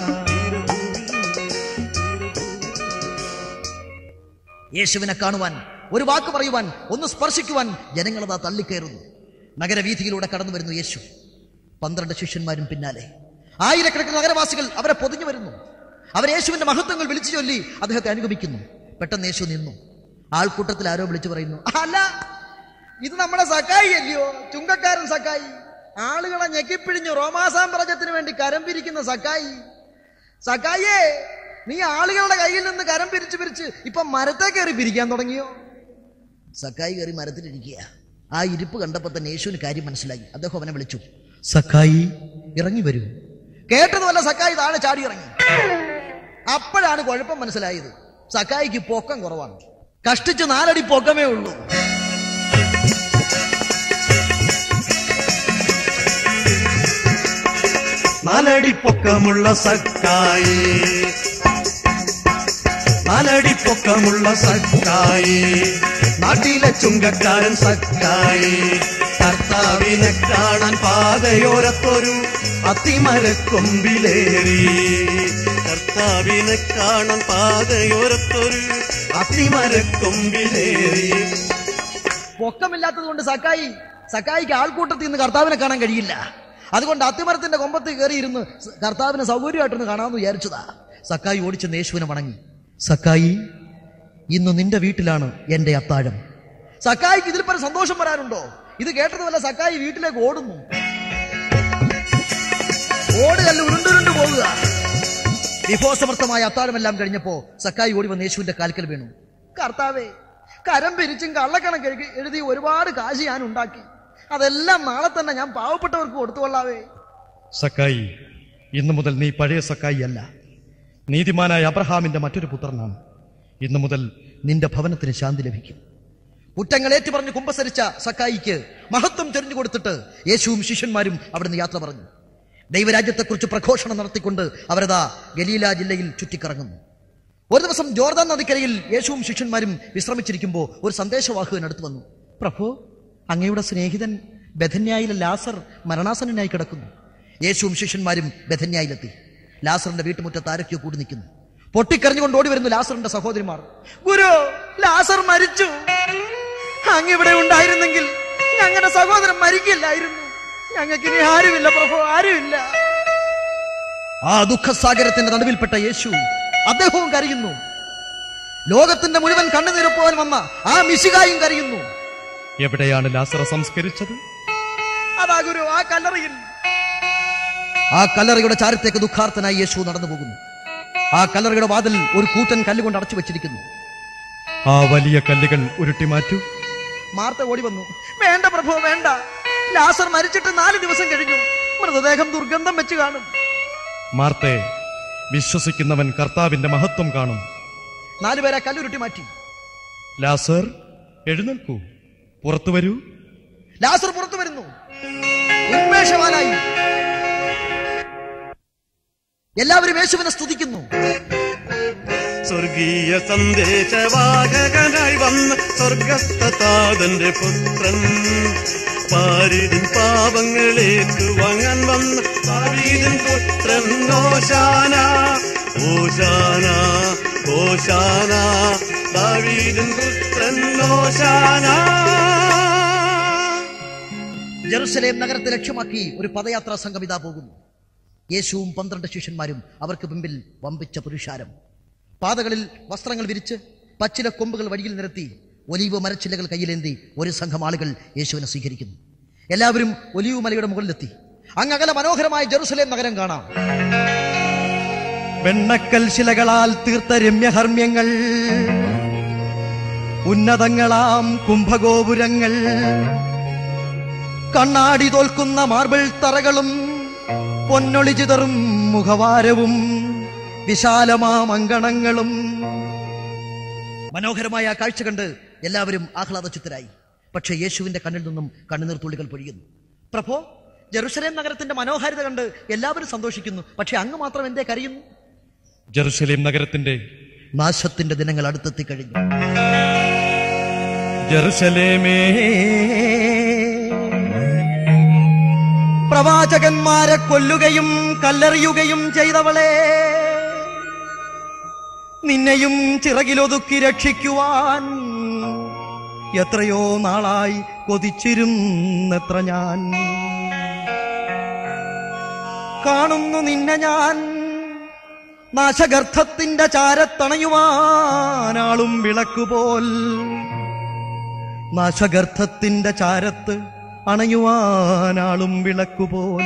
യേശുവിനെ കാണുവാൻ ഒരു വാക്ക് പറയുവാൻ ഒന്ന് സ്പർശിക്കുവാൻ ജനങ്ങളതാ തള്ളിക്കയറുന്നു നഗരവീഥിയിലൂടെ കടന്നു വരുന്നു യേശു പന്ത്രണ്ട് ശിഷ്യന്മാരും പിന്നാലെ ആയിരക്കണക്കിന് നഗരവാസികൾ അവരെ പൊതിഞ്ഞു വരുന്നു അവർ യേശുവിന്റെ മഹത്വങ്ങൾ വിളിച്ചു ചൊല്ലി അദ്ദേഹത്തെ അനുഗമിക്കുന്നു പെട്ടെന്ന് യേശു നിന്നു ആൾക്കൂട്ടത്തിൽ ആരോ വിളിച്ചു പറയുന്നു അല്ല ഇത് നമ്മുടെ സക്കായി അല്ലയോ ചുങ്കക്കാരൻ സക്കായി ആളുകളെ ഞെക്കിപ്പിഴിഞ്ഞു റോമാസാമ്രാജ്യത്തിന് വേണ്ടി കരം പിരിക്കുന്ന സക്കായി സക്കായേ നീ ആളുകളുടെ കയ്യിൽ നിന്ന് കരം പിരിച്ച് പിരിച്ച് ഇപ്പൊ മരത്തെ കയറി പിരിക്കാൻ തുടങ്ങിയോ സക്കായി കയറി മരത്തിലിരിക്കുക ആ ഇരിപ്പ് കണ്ടപ്പോ തന്നെ യേശുവിന് കാര്യം മനസ്സിലായി അദ്ദേഹം അവനെ വിളിച്ചു സക്കായി ഇറങ്ങി വരൂ കേട്ടതുമല്ല സക്കായി താഴെ ചാടി ഇറങ്ങി അപ്പോഴാണ് കുഴപ്പം മനസ്സിലായത് സക്കായിക്ക് പൊക്കം കുറവാണ് കഷ്ടിച്ച് നാലടി പൊക്കമേ ഉള്ളൂ നാലടി പൊക്കമുള്ള സക്കായി നാലടി പൊക്കമുള്ള സക്കായി നാട്ടിലെ ചുങ്കക്കാരൻ സക്കായി കർത്താവിനെ കാണാൻ പാതയോരത്തൊരു അത്തിമരക്കൊമ്പിലേറി കർത്താവിനെ കാണാൻ പാതയോരത്തൊരു അത്തിമരക്കൊമ്പിലേറി പൊക്കമില്ലാത്തത് കൊണ്ട് സക്കായി സക്കായിക്ക് ആൾക്കൂട്ടത്തിൽ നിന്ന് കർത്താവിനെ കാണാൻ കഴിയില്ല അതുകൊണ്ട് അത്തിമരത്തിന്റെ കൊമ്പത്ത് കയറിയിരുന്ന് സ- കർത്താവിനെ സൗകര്യമായിട്ടൊന്ന് കാണാമെന്ന് വിചാരിച്ചതാ സക്കായി ഓടിച്ചെന്ന് യേശുവിനെ വണങ്ങി സക്കായി ഇന്ന് നിന്റെ വീട്ടിലാണ് എന്റെ അത്താഴം സക്കായിക്ക് ഇതിൽ പല സന്തോഷം വരാനുണ്ടോ ഇത് കേട്ടതുമല്ല സക്കായി വീട്ടിലേക്ക് ഓടുന്നു ഓടുകല്ല് ഉരുണ്ടുരുണ്ടു പോകുക വിഭവസമർത്ഥമായ അത്താഴമെല്ലാം കഴിഞ്ഞപ്പോ സക്കായി ഓടി വന്ന് യേശുവിന്റെ കാൽക്കൽ വീണു കർത്താവേ കരം പിരിച്ചും കള്ളക്കണക്ക് എഴുതി എഴുതി ഒരുപാട് കാശ് ഞാൻ ഉണ്ടാക്കി അതെല്ലാം നാളെ തന്നെ ഞാൻ പാവപ്പെട്ടവർക്ക് കൊടുത്തുകൊള്ളാവേ സക്കായി ഇന്നു മുതൽ നീ പഴയ സക്കായി അല്ല നീതിമാനായ അബ്രഹാമിന്റെ മറ്റൊരു പുത്രനാണ് ഇന്നു മുതൽ നിന്റെ ഭവനത്തിന് ശാന്തി ലഭിക്കും കുറ്റങ്ങൾ ഏറ്റുപറഞ്ഞ് കുമ്പസരിച്ച സക്കായിക്ക് മഹത്വം തെരഞ്ഞു കൊടുത്തിട്ട് യേശുവും ശിഷ്യന്മാരും അവിടുന്ന് യാത്ര പറഞ്ഞു ദൈവരാജ്യത്തെക്കുറിച്ച് പ്രഘോഷണം നടത്തിക്കൊണ്ട് അവരതാ ഗലീല ജില്ലയിൽ ചുറ്റിക്കറങ്ങുന്നു ഒരു ദിവസം ജോർദാൻ നദിക്കരയിൽ യേശുവും ശിഷ്യന്മാരും വിശ്രമിച്ചിരിക്കുമ്പോൾ ഒരു സന്ദേശവാഹകൻ അടുത്ത് വന്നു പ്രഭു അങ്ങയുടെ സ്നേഹിതൻ ബഥന്യായിലെ ലാസർ മരണാസനായി കിടക്കുന്നു യേശുവും ശിഷ്യന്മാരും ബഥന്യായിലെത്തി ലാസറിന്റെ വീട്ടുമുറ്റത്ത് ആരൊക്കെയോ കൂടി നിൽക്കുന്നു പൊട്ടിക്കരഞ്ഞുകൊണ്ട് ഓടി വരുന്നു ലാസറിന്റെ സഹോദരിമാർ ഗുരു ലാസർ മരിച്ചു അങ്ങ് ഇവിടെ ഉണ്ടായിരുന്നെങ്കിൽ ഞങ്ങളുടെ സഹോദരൻ മരിക്കില്ലായിരുന്നു ഞങ്ങൾക്ക് ഇനി ആരുമില്ല പ്രഭു ആരുമില്ല ആ ദുഃഖസാഗരത്തിന്റെ നടുവിൽപ്പെട്ട യേശു അദ്ദേഹവും കരയുന്നു ലോകത്തിന്റെ മുഴുവൻ കണ്ണുനിരപ്പുവാൻ വന്ന ആ മിശികായും കരയുന്നു എവിടെയാണ് ലാസറ സംസ്കരിച്ചത് അതാ ഗുരു ആ കല്ലറയിൽ ആ കല്ലറയുടെ ചാരത്തേക്ക് ദുഃഖാർത്ഥനായി യേശു നടന്നു പോകുന്നു ആ കല്ലറയുടെ വാതിൽ ഒരു കൂറ്റൻ കല്ലുകൊണ്ട് അടച്ചു വെച്ചിരിക്കുന്നു ആ വലിയ കല്ലുകൾ ഉരുട്ടി മാറ്റൂ മാർത്ത ഓടി വന്നു വേണ്ട പ്രഭു വേണ്ട ലാസർ മരിച്ചിട്ട് നാല് ദിവസം കഴിഞ്ഞു മൃതദേഹം ദുർഗന്ധം വെച്ച് കാണും മാർത്തെ വിശ്വസിക്കുന്നവൻ കർത്താവിന്റെ മഹത്വം കാണും നാലുപേരെ കല്ലുരുട്ടി മാറ്റി ലാസർ എഴുന്നേൽക്കൂ പുറത്തു വരൂ ലാസർ പുറത്തു വരുന്നു ഉന്മേഷവാനായി എല്ലാവരും യേശുവിനെ സ്തുതിക്കുന്നു സ്വർഗീയ സന്ദേശവാഹകനായി വന്ന സ്വർഗസ്ഥതാതന്റെ പുത്രൻ പാരിതിൻ പാപങ്ങളേറ്റു വാങ്ങാൻ വന്ന പാരീതിൻ പുത്രൻ ഓശാന ഓശാന ഓശാന ദാവീദിൻ പുത്രൻ ഓശാന ജെറുസലേം നഗരത്തെ ലക്ഷ്യമാക്കി ഒരു പദയാത്രാ സംഘം ഇതാ പോകുന്നു യേശുവും പന്ത്രണ്ട് ശിഷ്യന്മാരും അവർക്ക് മുമ്പിൽ വമ്പിച്ച പുരുഷാരം പാതകളിൽ വസ്ത്രങ്ങൾ വിരിച്ച് പച്ചില കൊമ്പുകൾ വഴിയിൽ നിരത്തി ഒലീവ് മരച്ചില്ലകൾ കയ്യിലേന്തി ഒരു സംഘം ആളുകൾ യേശുവിനെ സ്വീകരിക്കുന്നു എല്ലാവരും ഒലീവ് മലയുടെ മുകളിലെത്തി അങ്ങകല മനോഹരമായ ജെറുസലേം നഗരം കാണാം വെണ്ണക്കൽ ശിലകളാൽ തീർത്ത രമ്യഹർമ്മ്യങ്ങൾ ഉന്നതങ്ങളാം കുംഭഗോപുരങ്ങൾ കണ്ണാടി തോൽക്കുന്ന മാർബിൾ തറകളും പൊന്നൊളി ചിതറും മുഖവാരവും വിശാലമാം അങ്കണങ്ങളും മനോഹരമായ ആ കാഴ്ച കണ്ട് എല്ലാവരും ആഹ്ലാദചിത്തരായി പക്ഷേ യേശുവിന്റെ കണ്ണിൽ നിന്നും കണ്ണുനീർ തുള്ളികൾ പൊഴിയുന്നു പ്രഭോ ജെറുസലേം നഗരത്തിന്റെ മനോഹാരിത കണ്ട് എല്ലാവരും സന്തോഷിക്കുന്നു പക്ഷെ അങ്ങ് മാത്രം എന്തേ കരയുന്നു ജെറുസലേം നഗരത്തിന്റെ നാശത്തിന്റെ ദിനങ്ങൾ അടുത്തെത്തി കഴിഞ്ഞു ജെറുസലേമേ പ്രവാചകന്മാരെ കൊല്ലുകയും കല്ലെറിയുകയും ചെയ്തവളെ നിന്നെയും ചിറകിലൊതുക്കി രക്ഷിക്കുവാൻ എത്രയോ നാളായി കൊതിച്ചിരുന്നത്ര ഞാൻ കാണുന്നു നിന്നെ ഞാൻ നാശഗർഭത്തിന്റെ ചാരത്തണയുവാനാളും വിളക്കുപോൽ നാശഗർഭത്തിന്റെ ചാരത്ത് അണയുവാനാളും വിളക്കുപോൽ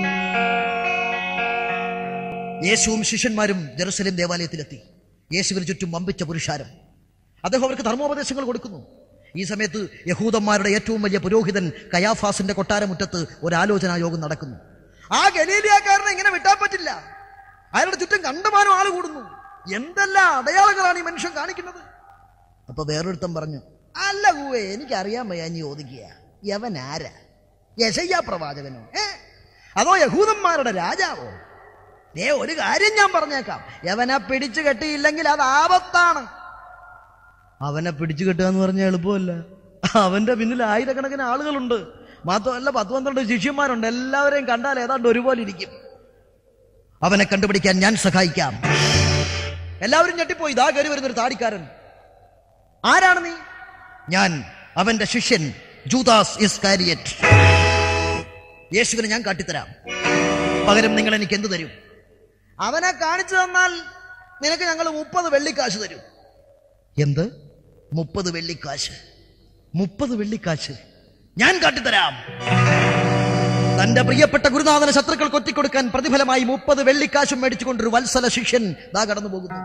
യേശുവും ശിഷ്യന്മാരും ജെറുസലേം ദേവാലയത്തിലെത്തി യേശുവിന് ചുറ്റും വമ്പിച്ച പുരുഷാരം അദ്ദേഹം അവർക്ക് ധർമ്മോപദേശങ്ങൾ കൊടുക്കുന്നു ഈ സമയത്ത് യഹൂദന്മാരുടെ ഏറ്റവും വലിയ പുരോഹിതൻ കയാഫാസിന്റെ കൊട്ടാരമുറ്റത്ത് ഒരു ആലോചനാ യോഗം നടക്കുന്നു ആ ഗലീലിയാക്കാരനെ ഇങ്ങനെ വിട്ടാൻ പറ്റില്ല അയാളുടെ ചുറ്റും കണ്ടമാനം ആള് കൂടുന്നു എന്തെല്ലാം അടയാളങ്ങളാണ് ഈ മനുഷ്യൻ കാണിക്കുന്നത് അപ്പൊ വേറൊരുത്തൻ പറഞ്ഞു അല്ല കൂവേ എനിക്കറിയാൻ വയ്യ നീ ചോദിക്കുക യവൻ ആരാ യശയ്യ പ്രവാചകനോ ഏ അതോ യഹൂദന്മാരുടെ രാജാവോ ഏ ഒരു കാര്യം ഞാൻ പറഞ്ഞേക്കാം യവനെ പിടിച്ചു കെട്ടിയില്ലെങ്കിൽ അത് ആപത്താണ് അവനെ പിടിച്ചു കെട്ടുക എന്ന് പറഞ്ഞാൽ എളുപ്പമല്ല അവന്റെ പിന്നിൽ ആയിരക്കണക്കിന് ആളുകളുണ്ട് മാത്രമല്ല പത്ത് പന്ത്രണ്ട് ശിഷ്യന്മാരുണ്ട് എല്ലാവരെയും കണ്ടാൽ ഏതാണ്ട് ഒരുപോലെ ഇരിക്കും അവനെ കണ്ടുപിടിക്കാൻ ഞാൻ സഹായിക്കാം എല്ലാവരും ഞെട്ടിപ്പോയി ഇതാ കയറി വരുന്നൊരു താടിക്കാരൻ ആരാണ് നീ ഞാൻ അവന്റെ ശിഷ്യൻ ജൂദാസ് ഇസ്കാരിയറ്റ് യേശുവിനെ ഞാൻ കാട്ടിത്തരാം പകരം നിങ്ങൾ എനിക്ക് എന്ത് തരും അവനെ കാണിച്ചു തന്നാൽ നിനക്ക് ഞങ്ങൾ മുപ്പത് വെള്ളിക്കാശ് തരും എന്ത് മുപ്പത് വെള്ളിക്കാശ് മുപ്പത് വെള്ളിക്കാശ് ഞാൻ കാട്ടിത്തരാം തന്റെ പ്രിയപ്പെട്ട ഗുരുനാഥന ശത്രുക്കൾ കൊത്തിക്കൊടുക്കാൻ പ്രതിഫലമായി മുപ്പത് വെള്ളിക്കാശും മേടിച്ചുകൊണ്ടൊരു വത്സല ശിഷ്യൻ ദാ കടന്നു പോകുന്നു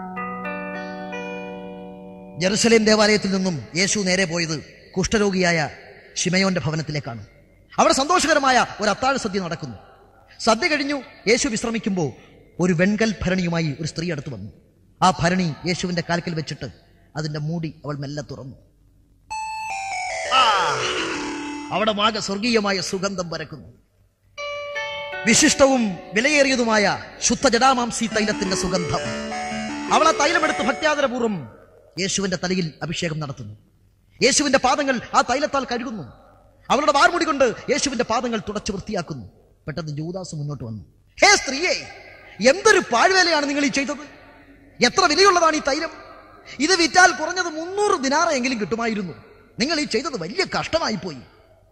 ജെറുസലേം ദേവാലയത്തിൽ നിന്നും യേശു നേരെ പോയത് കുഷ്ഠരോഗിയായ ഷിമയോന്റെ ഭവനത്തിലേക്കാണ് അവിടെ സന്തോഷകരമായ ഒരു അത്താഴ സദ്യ നടക്കുന്നു സദ്യ കഴിഞ്ഞു യേശു വിശ്രമിക്കുമ്പോൾ ഒരു വെൺകൽ ഭരണിയുമായി ഒരു സ്ത്രീ അടുത്ത് വന്നു ആ ഭരണി യേശുവിന്റെ കാൽക്കൽ വെച്ചിട്ട് അതിന്റെ മൂടി അവൾ മെല്ലെ തുറന്നു ആ, അവിടെ മാകെ സ്വർഗീയമായ സുഗന്ധം പരക്കുന്നു വിശിഷ്ടവും വിലയേറിയതുമായ ശുദ്ധ ജടാമാംസി തൈലത്തിന്റെ സുഗന്ധം അവൾ ആ തൈലമെടുത്ത് ഭക്ത്യാദരപൂർവ്വം യേശുവിന്റെ തലയിൽ അഭിഷേകം നടത്തുന്നു യേശുവിന്റെ പാദങ്ങൾ ആ തൈലത്താൽ കഴുകുന്നു അവളുടെ വാർമുടി കൊണ്ട് യേശുവിന്റെ പാദങ്ങൾ തുടച്ചു വൃത്തിയാക്കുന്നു പെട്ടെന്ന് ജൂദാസ് മുന്നോട്ട് വന്നു ഹേ സ്ത്രീയെ എന്തൊരു പാഴ്വേലയാണ് നിങ്ങൾ ഈ ചെയ്തത് എത്ര വിലയുള്ളതാണ് ഈ തൈലം ഇത് വിറ്റാൽ കുറഞ്ഞത് മുന്നൂറ് ദിനാറെങ്കിലും കിട്ടുമായിരുന്നു നിങ്ങൾ ഈ ചെയ്തത് വലിയ കഷ്ടമായി പോയി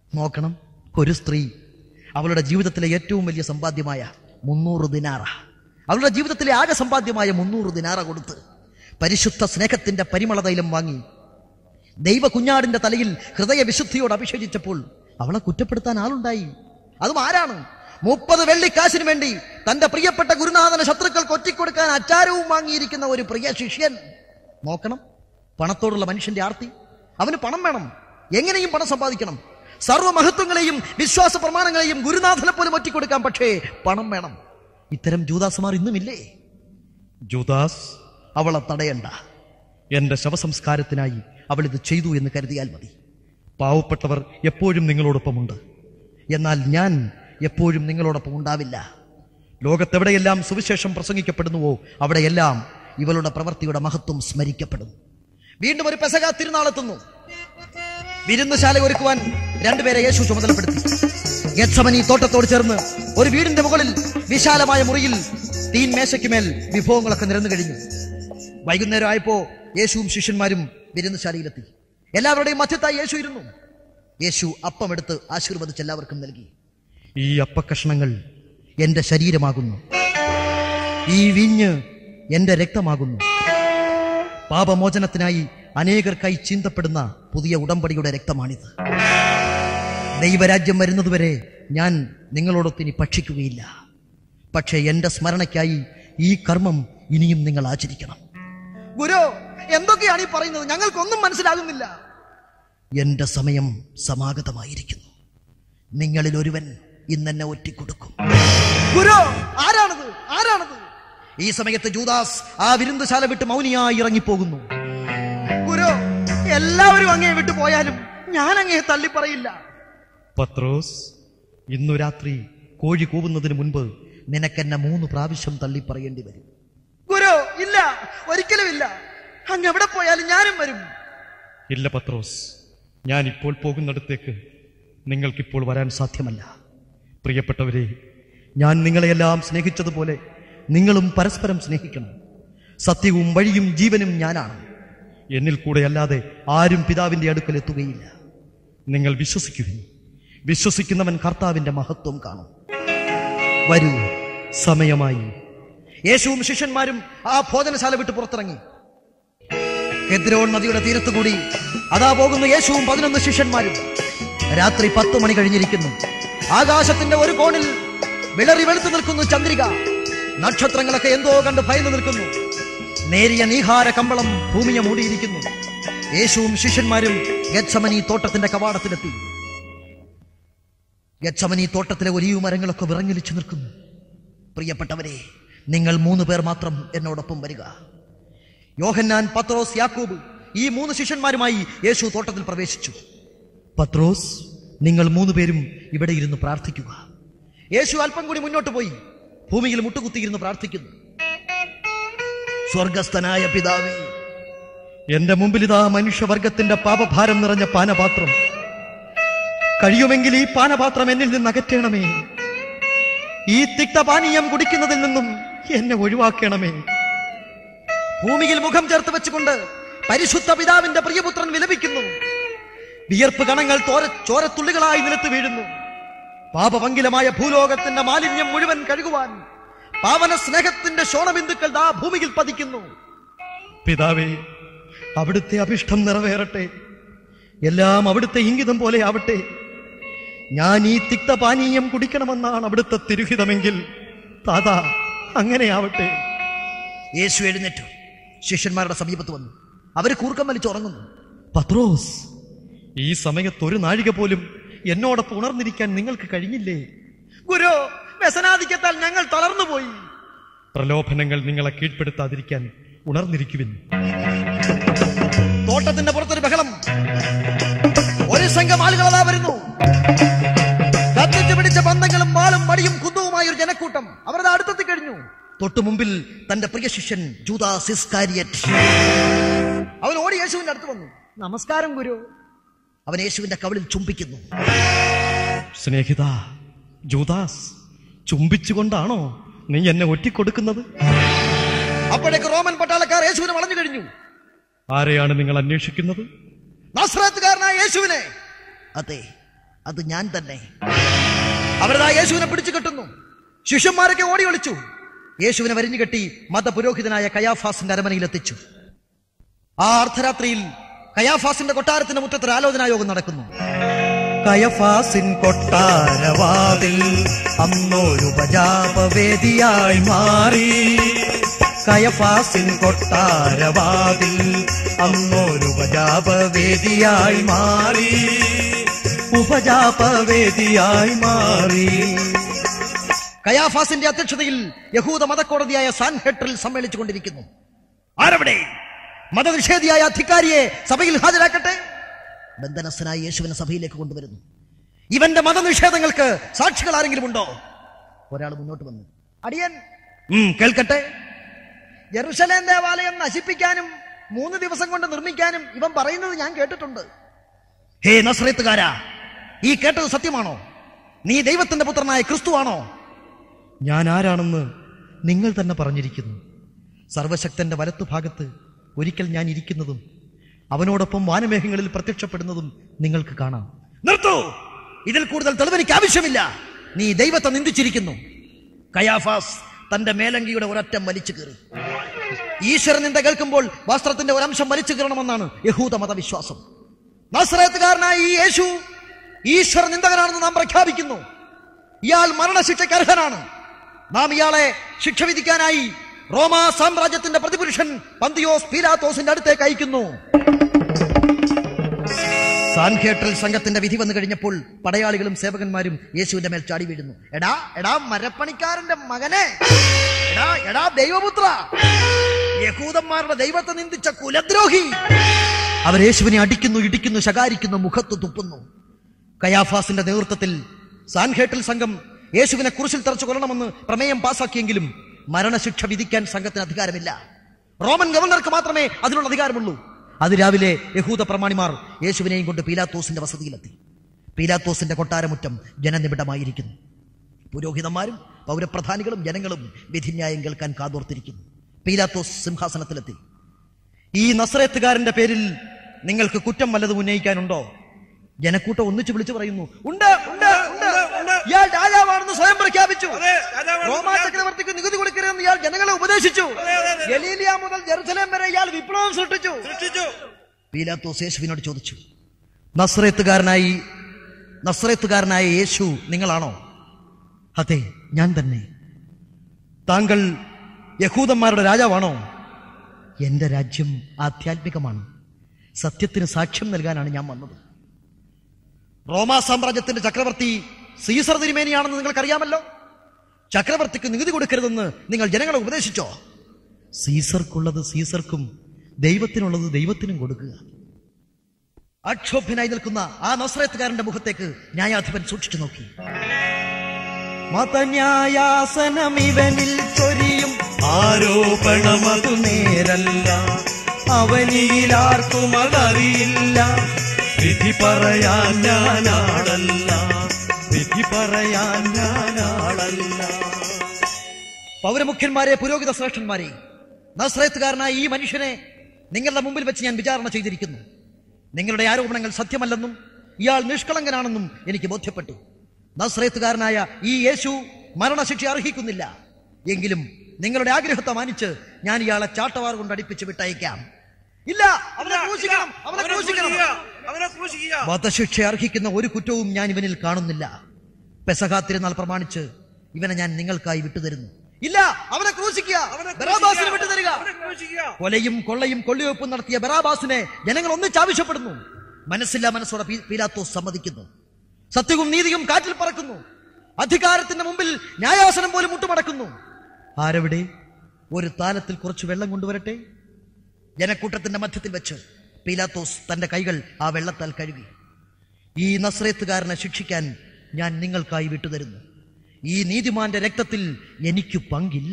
നോക്കണം ഒരു സ്ത്രീ അവളുടെ ജീവിതത്തിലെ ഏറ്റവും വലിയ സമ്പാദ്യമായ മുന്നൂറ് ദിനാറ അവളുടെ ജീവിതത്തിലെ ആകെ സമ്പാദ്യമായ മുന്നൂറ് ദിനാറ കൊടുത്ത് പരിശുദ്ധ സ്നേഹത്തിന്റെ പരിമള തൈലം വാങ്ങി ദൈവ കുഞ്ഞാടിന്റെ തലയിൽ ഹൃദയ വിശുദ്ധിയോട് അഭിഷേചിച്ചപ്പോൾ അവളെ കുറ്റപ്പെടുത്താൻ ആളുണ്ടായി അതും ആരാണ് മുപ്പത് വെള്ളിക്കാശിന് വേണ്ടി തന്റെ പ്രിയപ്പെട്ട ഗുരുനാഥന ശത്രുക്കൾക്ക് ഒറ്റിക്കൊടുക്കാൻ അച്ചാരവും വാങ്ങിയിരിക്കുന്ന ഒരു പ്രിയ ശിഷ്യൻ നോക്കണം പണത്തോടുള്ള മനുഷ്യന്റെ ആർത്തി അവന് പണം വേണം എങ്ങനെയും പണം സമ്പാദിക്കണം സർവ്വമഹത്വങ്ങളെയും വിശ്വാസ പ്രമാണങ്ങളെയും ഗുരുനാഥനെ പോലും ഒറ്റിക്കൊടുക്കാം പക്ഷേ പണം വേണം ഇത്തരം ജൂദാസുമാർ ഇന്നുമില്ലേ ജൂദാസ് അവളെ തടയണ്ട എന്റെ ശവസംസ്കാരത്തിനായി അവൾ ഇത് ചെയ്തു എന്ന് കരുതിയാൽ മതി പാവപ്പെട്ടവർ എപ്പോഴും നിങ്ങളോടൊപ്പമുണ്ട് എന്നാൽ ഞാൻ എപ്പോഴും നിങ്ങളോടൊപ്പം ഉണ്ടാവില്ല ലോകത്തെവിടെയെല്ലാം സുവിശേഷം പ്രസംഗിക്കപ്പെടുന്നുവോ അവിടെയെല്ലാം ഇവളുടെ പ്രവൃത്തിയുടെ മഹത്വം സ്മരിക്കപ്പെടും വീണ്ടും ഒരു പെസക തിരുനാളെത്തുന്നു വിരുന്നുശാല ഒരുക്കുവാൻ രണ്ടുപേരെ യേശു ചുമതലപ്പെടുത്തി ഗെത്സമനി തോട്ടത്തോട് ചേർന്ന് ഒരു വീടിന്റെ മുകളിൽ വിശാലമായ മുറിയിൽ തീൻ മേശയ്ക്കുമേൽ വിഭവങ്ങളൊക്കെ നിരന്നു കഴിഞ്ഞു വൈകുന്നേരം ആയപ്പോ യേശുവും ശിഷ്യന്മാരും വിരുന്നുശാലയിലെത്തി എല്ലാവരുടെയും മധ്യത്തായി യേശു ഇരുന്നു യേശു അപ്പമെടുത്ത് ആശീർവദിച്ച് എല്ലാവർക്കും നൽകി ഈ അപ്പക്കഷ്ണങ്ങൾ എന്റെ ശരീരമാകുന്നു ഈ വിഞ്ഞ് എന്റെ രക്തമാകുന്നു പാപമോചനത്തിനായി അനേകർക്കായി ചീന്തപ്പെടുന്ന പുതിയ ഉടമ്പടിയുടെ രക്തമാണിത് ദൈവരാജ്യം വരുന്നതുവരെ ഞാൻ നിങ്ങളോടൊത്തിനി ഭക്ഷിക്കുകയില്ല പക്ഷേ എന്റെ സ്മരണയ്ക്കായി ഈ കർമ്മം ഇനിയും നിങ്ങൾ ആചരിക്കണം ഗുരു എന്തൊക്കെയാണ് ഈ പറയുന്നത് ഞങ്ങൾക്കൊന്നും മനസ്സിലാകുന്നില്ല എന്റെ സമയം സമാഗതമായിരിക്കുന്നു നിങ്ങളിൽ ഒരുവൻ ഇന്നെന്നെ ഒറ്റിക്കൊടുക്കും ഗുരു ആരാണത് ആരാണത് ഈ സമയത്ത് ജൂദാസ് ആ വിരുന്നുശാല വിട്ട് മൗനിയായി ഇറങ്ങിപ്പോകുന്നു ഗുരു എല്ലാവരും അങ്ങേ വിട്ടു പോയാലും ഞാൻ അങ്ങേ തള്ളി പറയില്ല പത്രോസ് ഇന്നു രാത്രി കോഴി കൂവുന്നതിന് മുൻപ് നിനക്കെന്നെ മൂന്ന് പ്രാവശ്യം തള്ളി പറയേണ്ടി വരും ഗുരു ഇല്ല ഒരിക്കലും ഇല്ല അങ്ങ് എവിടെ പോയാലും ഞാനും വരും ഇല്ല പത്രോസ് ഞാൻ ഇപ്പോൾ പോകുന്നിടത്തേക്ക് നിങ്ങൾക്കിപ്പോൾ വരാൻ സാധ്യമല്ല പ്രിയപ്പെട്ടവരെ ഞാൻ നിങ്ങളെയെല്ലാം സ്നേഹിച്ചതുപോലെ നിങ്ങളും പരസ്പരം സ്നേഹിക്കണം സത്യവും വഴിയും ജീവനും ഞാനാണ് എന്നിൽ കൂടെ അല്ലാതെ ആരും പിതാവിന്റെ അടുക്കൽ എത്തുകയില്ല നിങ്ങൾ വിശ്വസിക്കുവിൻ വിശ്വസിക്കുന്നവൻ കർത്താവിന്റെ മഹത്വം കാണും വരൂ സമയമായി യേശുവും ശിഷ്യന്മാരും ആ ഭോജനശാല വിട്ട് പുറത്തിറങ്ങി ഹെദ്രോൺ നദിയുടെ തീരത്തുകൂടി അതാ പോകുന്നു യേശുവും പതിനൊന്ന് ശിഷ്യന്മാരും രാത്രി പത്ത് മണി കഴിഞ്ഞിരിക്കുന്നു ആകാശത്തിന്റെ ഒരു കോണിൽ വിളറി വെളുത്തു നിൽക്കുന്നു ചന്ദ്രിക നക്ഷത്രങ്ങളൊക്കെ എന്തോ കണ്ട് ഭയന്നു നിൽക്കുന്നു നേരിയ നീഹാര കമ്പളം ഭൂമിയെ മൂടിയിരിക്കുന്നു യേശുവും ശിഷ്യന്മാരും ഗച്ഛമനി തോട്ടത്തിന്റെ കവാടത്തിലെത്തി ഗച്ഛമനി തോട്ടത്തിലെ ഒലിയു മരങ്ങളൊക്കെ വിറങ്ങലിച്ചു നിൽക്കുന്നു പ്രിയപ്പെട്ടവരെ നിങ്ങൾ മൂന്ന് പേർ മാത്രം എന്നോടൊപ്പം വരിക യോഹന്നാൻ പത്രോസ് യാക്കൂബ് ഈ മൂന്ന് ശിഷ്യന്മാരുമായി യേശു തോട്ടത്തിൽ പ്രവേശിച്ചു പത്രോസ് നിങ്ങൾ മൂന്ന് പേരും ഇവിടെ ഇരുന്ന് പ്രാർത്ഥിക്കുക യേശു അല്പം കൂടി മുന്നോട്ട് പോയി ഭൂമിയിൽ മുട്ടുകുത്തിയിരുന്ന് പ്രാർത്ഥിക്കുന്നു സ്വർഗസ്ഥനായ പിതാവേ എന്റെ മുമ്പിലിതാ മനുഷ്യവർഗത്തിന്റെ പാപഭാരം നിറഞ്ഞ പാനപാത്രം കഴിയുമെങ്കിൽ ഈ പാനപാത്രം എന്നിൽ നിന്ന് അകറ്റണമേ ഈ തിക്തപാനീയം കുടിക്കുന്നതിൽ നിന്നും എന്നെ ഒഴിവാക്കണമേ ഭൂമിയിൽ മുഖം ചേർത്ത് വെച്ചുകൊണ്ട് പരിശുദ്ധ പിതാവിന്റെ പ്രിയപുത്രൻ വിലപിക്കുന്നു വിയർപ്പ് കണങ്ങൾ തോര ചോരത്തുള്ളികളായി നിലത്ത് വീഴുന്നു പാപപങ്കിലമായ ഭൂലോകത്തിന്റെ മാലിന്യം മുഴുവൻ കഴുകുവാൻ പാവന സ്നേഹത്തിന്റെ ശോണബിന്ദുക്കൾ ദാ ഭൂമിയിൽ പതിക്കുന്നു പിതാവേ അവിടുത്തെ അഭിഷ്ടം നിറവേറട്ടെ എല്ലാം അവിടുത്തെ ഇംഗിതം പോലെ ആവട്ടെ ഞാൻ ഈ തിക്തപാനീയം കുടിക്കണമെന്നാണ് അവിടുത്തെ തിരുഹിതമെങ്കിൽ താതാ അങ്ങനെ ആവട്ടെ യേശു എഴുന്നേറ്റു ശിഷ്യന്മാരുടെ സമീപത്ത് വന്നു അവര് കൂർക്കം വലിച്ചുറങ്ങുന്നു പത്രോസ് ഈ സമയത്ത് ഒരു നാഴിക പോലും എന്നോടൊപ്പം ഉണർന്നിരിക്കാൻ നിങ്ങൾക്ക് കഴിഞ്ഞില്ലേ ഗുരു വ്യസനാധിക്യത്താൽ ഞങ്ങൾ തളർന്നുപോയി പ്രലോഭനങ്ങൾ നിങ്ങളെ കീഴ്പ്പെടുത്താതിരിക്കാൻ ഉണർന്നിരിക്കുവിൻ തോട്ടത്തിന്റെ പുറത്തൊരു ബഹളം ഒരു സംഘം ആളുകൾ അതാ വരുന്നു കത്തിച്ചു പിടിച്ച ബന്ധങ്ങളും വാളും മടിയും കുന്തവുമായ ഒരു ജനക്കൂട്ടം അവരത് അടുത്തെത്തി കഴിഞ്ഞു തൊട്ടു മുമ്പിൽ തന്റെ പ്രിയ ശിഷ്യൻ ജൂദാസ് ഇസ്കാരിയറ്റ് അവൻ ഓടി യേശുവിന്റെ അടുത്ത് വന്നു നമസ്കാരം ഗുരു അവൻ യേശുവിന്റെ കവിളിൽ ചുംബിക്കുന്നു സ്നേഹിത ജൂദാസ് ചുംബിച്ചുകൊണ്ടാണോ നീ എന്നെ ഒറ്റിക്കൊടുക്കുന്നത് അപ്പോഴേക്ക് റോമൻ പട്ടാളക്കാർ യേശുവിനെ വളഞ്ഞു കഴിഞ്ഞു ആരെയാണ് നിങ്ങൾ അന്വേഷിക്കുന്നത് നസ്രാത്തുകാരനായ യേശുവിനെ അതെ അത് ഞാൻ തന്നെ അവരതാ യേശുവിനെ പിടിച്ചു കെട്ടുന്നു ശിഷ്യന്മാരൊക്കെ ഓടി ഒളിച്ചു യേശുവിനെ വരിഞ്ഞു കെട്ടി മതപുരോഹിതനായ കയാഫാസിന്റെ അരമനയിലെത്തിച്ചു ആ അർദ്ധരാത്രിയിൽ കയാഫാസിന്റെ കൊട്ടാരത്തിന്റെ മുറ്റത്തൊരു ആലോചനാ യോഗം നടക്കുന്നു കയഫാസിൻ കൊട്ടാരവാതിൽ അന്നൊരു ഉപജാപവേദിയായി മാറി കയഫാസിൻ കൊട്ടാരവാതിൽ അന്നൊരു ഉപജാപവേദിയായി മാറി ഉപജാപവേദിയായി മാറി കയാഫാസിന്റെ അധ്യക്ഷതയിൽ യഹൂദ മതക്കോടതിയായ സാൻഹെട്രിൽ സമ്മേളിച്ചുകൊണ്ടിരിക്കുന്നു ആരവിടെ മതനിഷേധിയായ അധികാരിയെ സഭയിൽ ഹാജരാക്കട്ടെ ബന്ധനസ്ഥനായ യേശുവിനെ സഭയിലേക്ക് കൊണ്ടുവരുന്നു ഇവന്റെ മതനിഷേധങ്ങൾക്ക് സാക്ഷികൾ ആരെങ്കിലും ഉണ്ടോ ഒരാൾ മുന്നോട്ട് വന്നു അടിയൻ ഉം, കേൾക്കട്ടെ ജെറുസലേം ദേവാലയം നശിപ്പിക്കാനും മൂന്ന് ദിവസം കൊണ്ട് നിർമ്മിക്കാനും ഇവൻ പറയുന്നത് ഞാൻ കേട്ടിട്ടുണ്ട് ഹേ നസ്രത്തുകാരാ ഈ കേട്ടത് സത്യമാണോ നീ ദൈവത്തിന്റെ പുത്രനായ ക്രിസ്തുവാണോ ഞാൻ ആരാണെന്ന് നിങ്ങൾ തന്നെ പറഞ്ഞിരിക്കുന്നു സർവശക്തന്റെ വലത്തുഭാഗത്ത് ഒരിക്കൽ ഞാൻ ഇരിക്കുന്നതും അവനോടൊപ്പം വാനമേഘങ്ങളിൽ പ്രത്യക്ഷപ്പെടുന്നതും നിങ്ങൾക്ക് കാണാം നിർത്തൂ ഇതിൽ കൂടുതൽ തെളിവെനിക്ക് ആവശ്യമില്ല നീ ദൈവത്തെ നിന്ദിച്ചിരിക്കുന്നു കയാഫാസ് തന്റെ മേലങ്കിയുടെ ഒരറ്റം വലിച്ചു കീറി ഈശ്വരൻ നിന്ദ കേൾക്കുമ്പോൾ വസ്ത്രത്തിന്റെ ഒരംശം വലിച്ചു കീറണമെന്നാണ് യഹൂദ മതവിശ്വാസം നസ്രയത്തുകാരനായ ഈ യേശു ഈശ്വര നിന്ദകനാണെന്ന് നാം പ്രഖ്യാപിക്കുന്നു ഇയാൾ മരണശിക്ഷയ്ക്ക് അർഹനാണ് നാം ഇയാളെ ശിക്ഷ വിധിക്കാനായി റോമാ സാമ്രാജ്യത്തിന്റെ പ്രതിപുരുഷൻ പന്തിയോസ് പീലാത്തോസിന്റെ അടുത്തേക്ക് അയക്കുന്നു സാൻഖേട്ടൽ സംഘത്തിന്റെ വിധി വന്നു കഴിഞ്ഞപ്പോൾ പടയാളികളും സേവകന്മാരും യേശുവിന്റെ മേൽ ചാടി വീഴുന്നു എടാ എടാ മരപ്പണിക്കാരന്റെ മകനെ എടാ എടാ ദൈവപുത്ര യഹൂദന്മാരുടെ ദൈവത്തെ നിന്ദിച്ച കുലദ്രോഹി അവർ യേശുവിനെ അടിക്കുന്നു ഇടിക്കുന്നു ശകാരിക്കുന്നു മുഖത്ത് തുപ്പുന്നു കയാഫാസിന്റെ നേതൃത്വത്തിൽ സാൻഖേട്ടൽ സംഘം യേശുവിനെ കുറിച്ചിൽ തറച്ചു കൊല്ലണമെന്ന് പ്രമേയം പാസാക്കിയെങ്കിലും മരണശിക്ഷ വിധിക്കാൻ സംഘത്തിന് അധികാരമില്ല റോമൻ ഗവർണർക്ക് മാത്രമേ അതിനുള്ള അധികാരമുള്ളൂ അതിരാവിലെ യഹൂദ പ്രമാണിമാർ യേശുവിനെയും കൊണ്ട് പീലാത്തോസിന്റെ വസതിയിലെത്തി പീലാത്തോസിന്റെ കൊട്ടാരമുറ്റം ജനനിബിഡമായിരിക്കുന്നു പുരോഹിതന്മാരും പൗരപ്രധാനികളും ജനങ്ങളും വിധിന്യായം കേൾക്കാൻ കാതോർത്തിരിക്കുന്നു പീലാത്തോസ് സിംഹാസനത്തിലെത്തി ഈ നസ്രയത്തുകാരന്റെ പേരിൽ നിങ്ങൾക്ക് കുറ്റം വല്ലതും ഉന്നയിക്കാനുണ്ടോ ജനക്കൂട്ടം ഒന്നിച്ചു വിളിച്ചു പറയുന്നു ഉണ്ട് ഉണ്ട് ഉണ്ട് ഇയാൾ രാജാവാണെന്ന് സ്വയം പ്രഖ്യാപിച്ചു അതെ, രാജാവാണെന്ന് റോമാ ചക്രവർത്തിക്ക് നികുതി കൊടുക്കരുതെന്ന് ഇയാൾ ജനങ്ങളെ ഉപദേശിച്ചു ഗലീലിയ മുതൽ ജെറുസലേം വരെ ഇയാൾ വിപ്ലവം സൃഷ്ടിച്ചു സൃഷ്ടിച്ചു പീലാത്തോസ് യേശുവിനോട് ചോദിച്ചു നസ്രയത്തുകാരനായി നസ്രയത്തുകാരനായ യേശു നിങ്ങളാണോ അതെ ഞാൻ തന്നെ താങ്കൾ യഹൂദന്മാരുടെ രാജാവാണോ എന്റെ രാജ്യം ആധ്യാത്മികമാണ് സത്യത്തിന് സാക്ഷ്യം നൽകാനാണ് ഞാൻ വന്നത് റോമാ സാമ്രാജ്യത്തിന്റെ ചക്രവർത്തി സീസർ തിരുമേനിയാണെന്ന് നിങ്ങൾക്കറിയാമല്ലോ ചക്രവർത്തിക്ക് നികുതി കൊടുക്കരുതെന്ന് നിങ്ങൾ ജനങ്ങളെ ഉപദേശിച്ചോ സീസർക്കുള്ളത് സീസർക്കും ദൈവത്തിനുള്ളത് ദൈവത്തിനും കൊടുക്കുക അക്ഷോഭ്യനായി നിൽക്കുന്ന ആ നസ്രയത്തുകാരന്റെ മുഖത്തേക്ക് ന്യായാധിപൻ സൂക്ഷിച്ചു നോക്കി മതന്യായാസനം ഇവനിൽ ചൊരിയും ആരോപണമതു നേരല്ല അവനിലാർക്കും അതറിയില്ല വിധി പറയാൻ ഞാനാളല്ല വിധി പറയാൻ ഞാനാളല്ല പൗരമുഖ്യന്മാരെ പുരോഹിത ശ്രേഷ്ഠന്മാരെ നസ്രയത്തുകാരനായ ഈ മനുഷ്യനെ നിങ്ങളുടെ മുമ്പിൽ വെച്ച് ഞാൻ വിചാരണ ചെയ്തിരിക്കുന്നു നിങ്ങളുടെ ആരോപണങ്ങൾ സത്യമല്ലെന്നും ഇയാൾ നിഷ്കളങ്കനാണെന്നും എനിക്ക് ബോധ്യപ്പെട്ടു നസ്രയത്തുകാരനായ ഈ യേശു മരണശിക്ഷ അർഹിക്കുന്നില്ല എങ്കിലും നിങ്ങളുടെ ആഗ്രഹത്തെ മാനിച്ച് ഞാൻ ഇയാളെ ചാട്ടവാർ കൊണ്ട് അടിപ്പിച്ച് വിട്ടയക്കാം ഇല്ല അവനെ ക്രൂശിക്കണം അവനെ അവനെ ക്രൂശിക്കണം ക്രൂശിക്കുക അവനെ ക്രൂശിക്കുക വധശിക്ഷ അർഹിക്കുന്ന ഒരു കുറ്റവും ഞാൻ ഇവനിൽ കാണുന്നില്ല പെസഹാ തിരുനാൾ പ്രമാണിച്ച് ഇവനെ ഞാൻ നിങ്ങൾക്കായി വിട്ടുതരുന്നു ഇല്ല അവനെ ക്രൂശിക്കുക അവനെ ബറാബാസിനെ വിട്ടുതരിക അവനെ ക്രൂശിക്കുക കൊലയും കൊള്ളയും കൊള്ളിവെപ്പും നടത്തിയ ബറാബാസിനെ ജനങ്ങൾ ഒന്നിച്ചാവശ്യപ്പെടുന്നു മനസ്സില്ല മനസ്സോടെ പീ- പീലാത്തോസ് സമ്മതിക്കുന്നു സത്യവും നീതിയും കാറ്റിൽ പറക്കുന്നു അധികാരത്തിന്റെ മുമ്പിൽ ന്യായാസനം പോലും മുട്ടുമടക്കുന്നു ആരെവിടെ ഒരു താലത്തിൽ കുറച്ച് വെള്ളം കൊണ്ടുവരട്ടെ ജനക്കൂട്ടത്തിന്റെ മധ്യത്തിൽ വെച്ച് പീലാത്തോസ് തന്റെ കൈകൾ ആ വെള്ളത്താൽ കഴുകി ഈ നസ്രയത്തുകാരനെ ശിക്ഷിക്കാൻ ഞാൻ നിങ്ങൾക്കായി വിട്ടുതരുന്നു ഈ നീതിമാന്റെ രക്തത്തിൽ എനിക്ക് പങ്കില്ല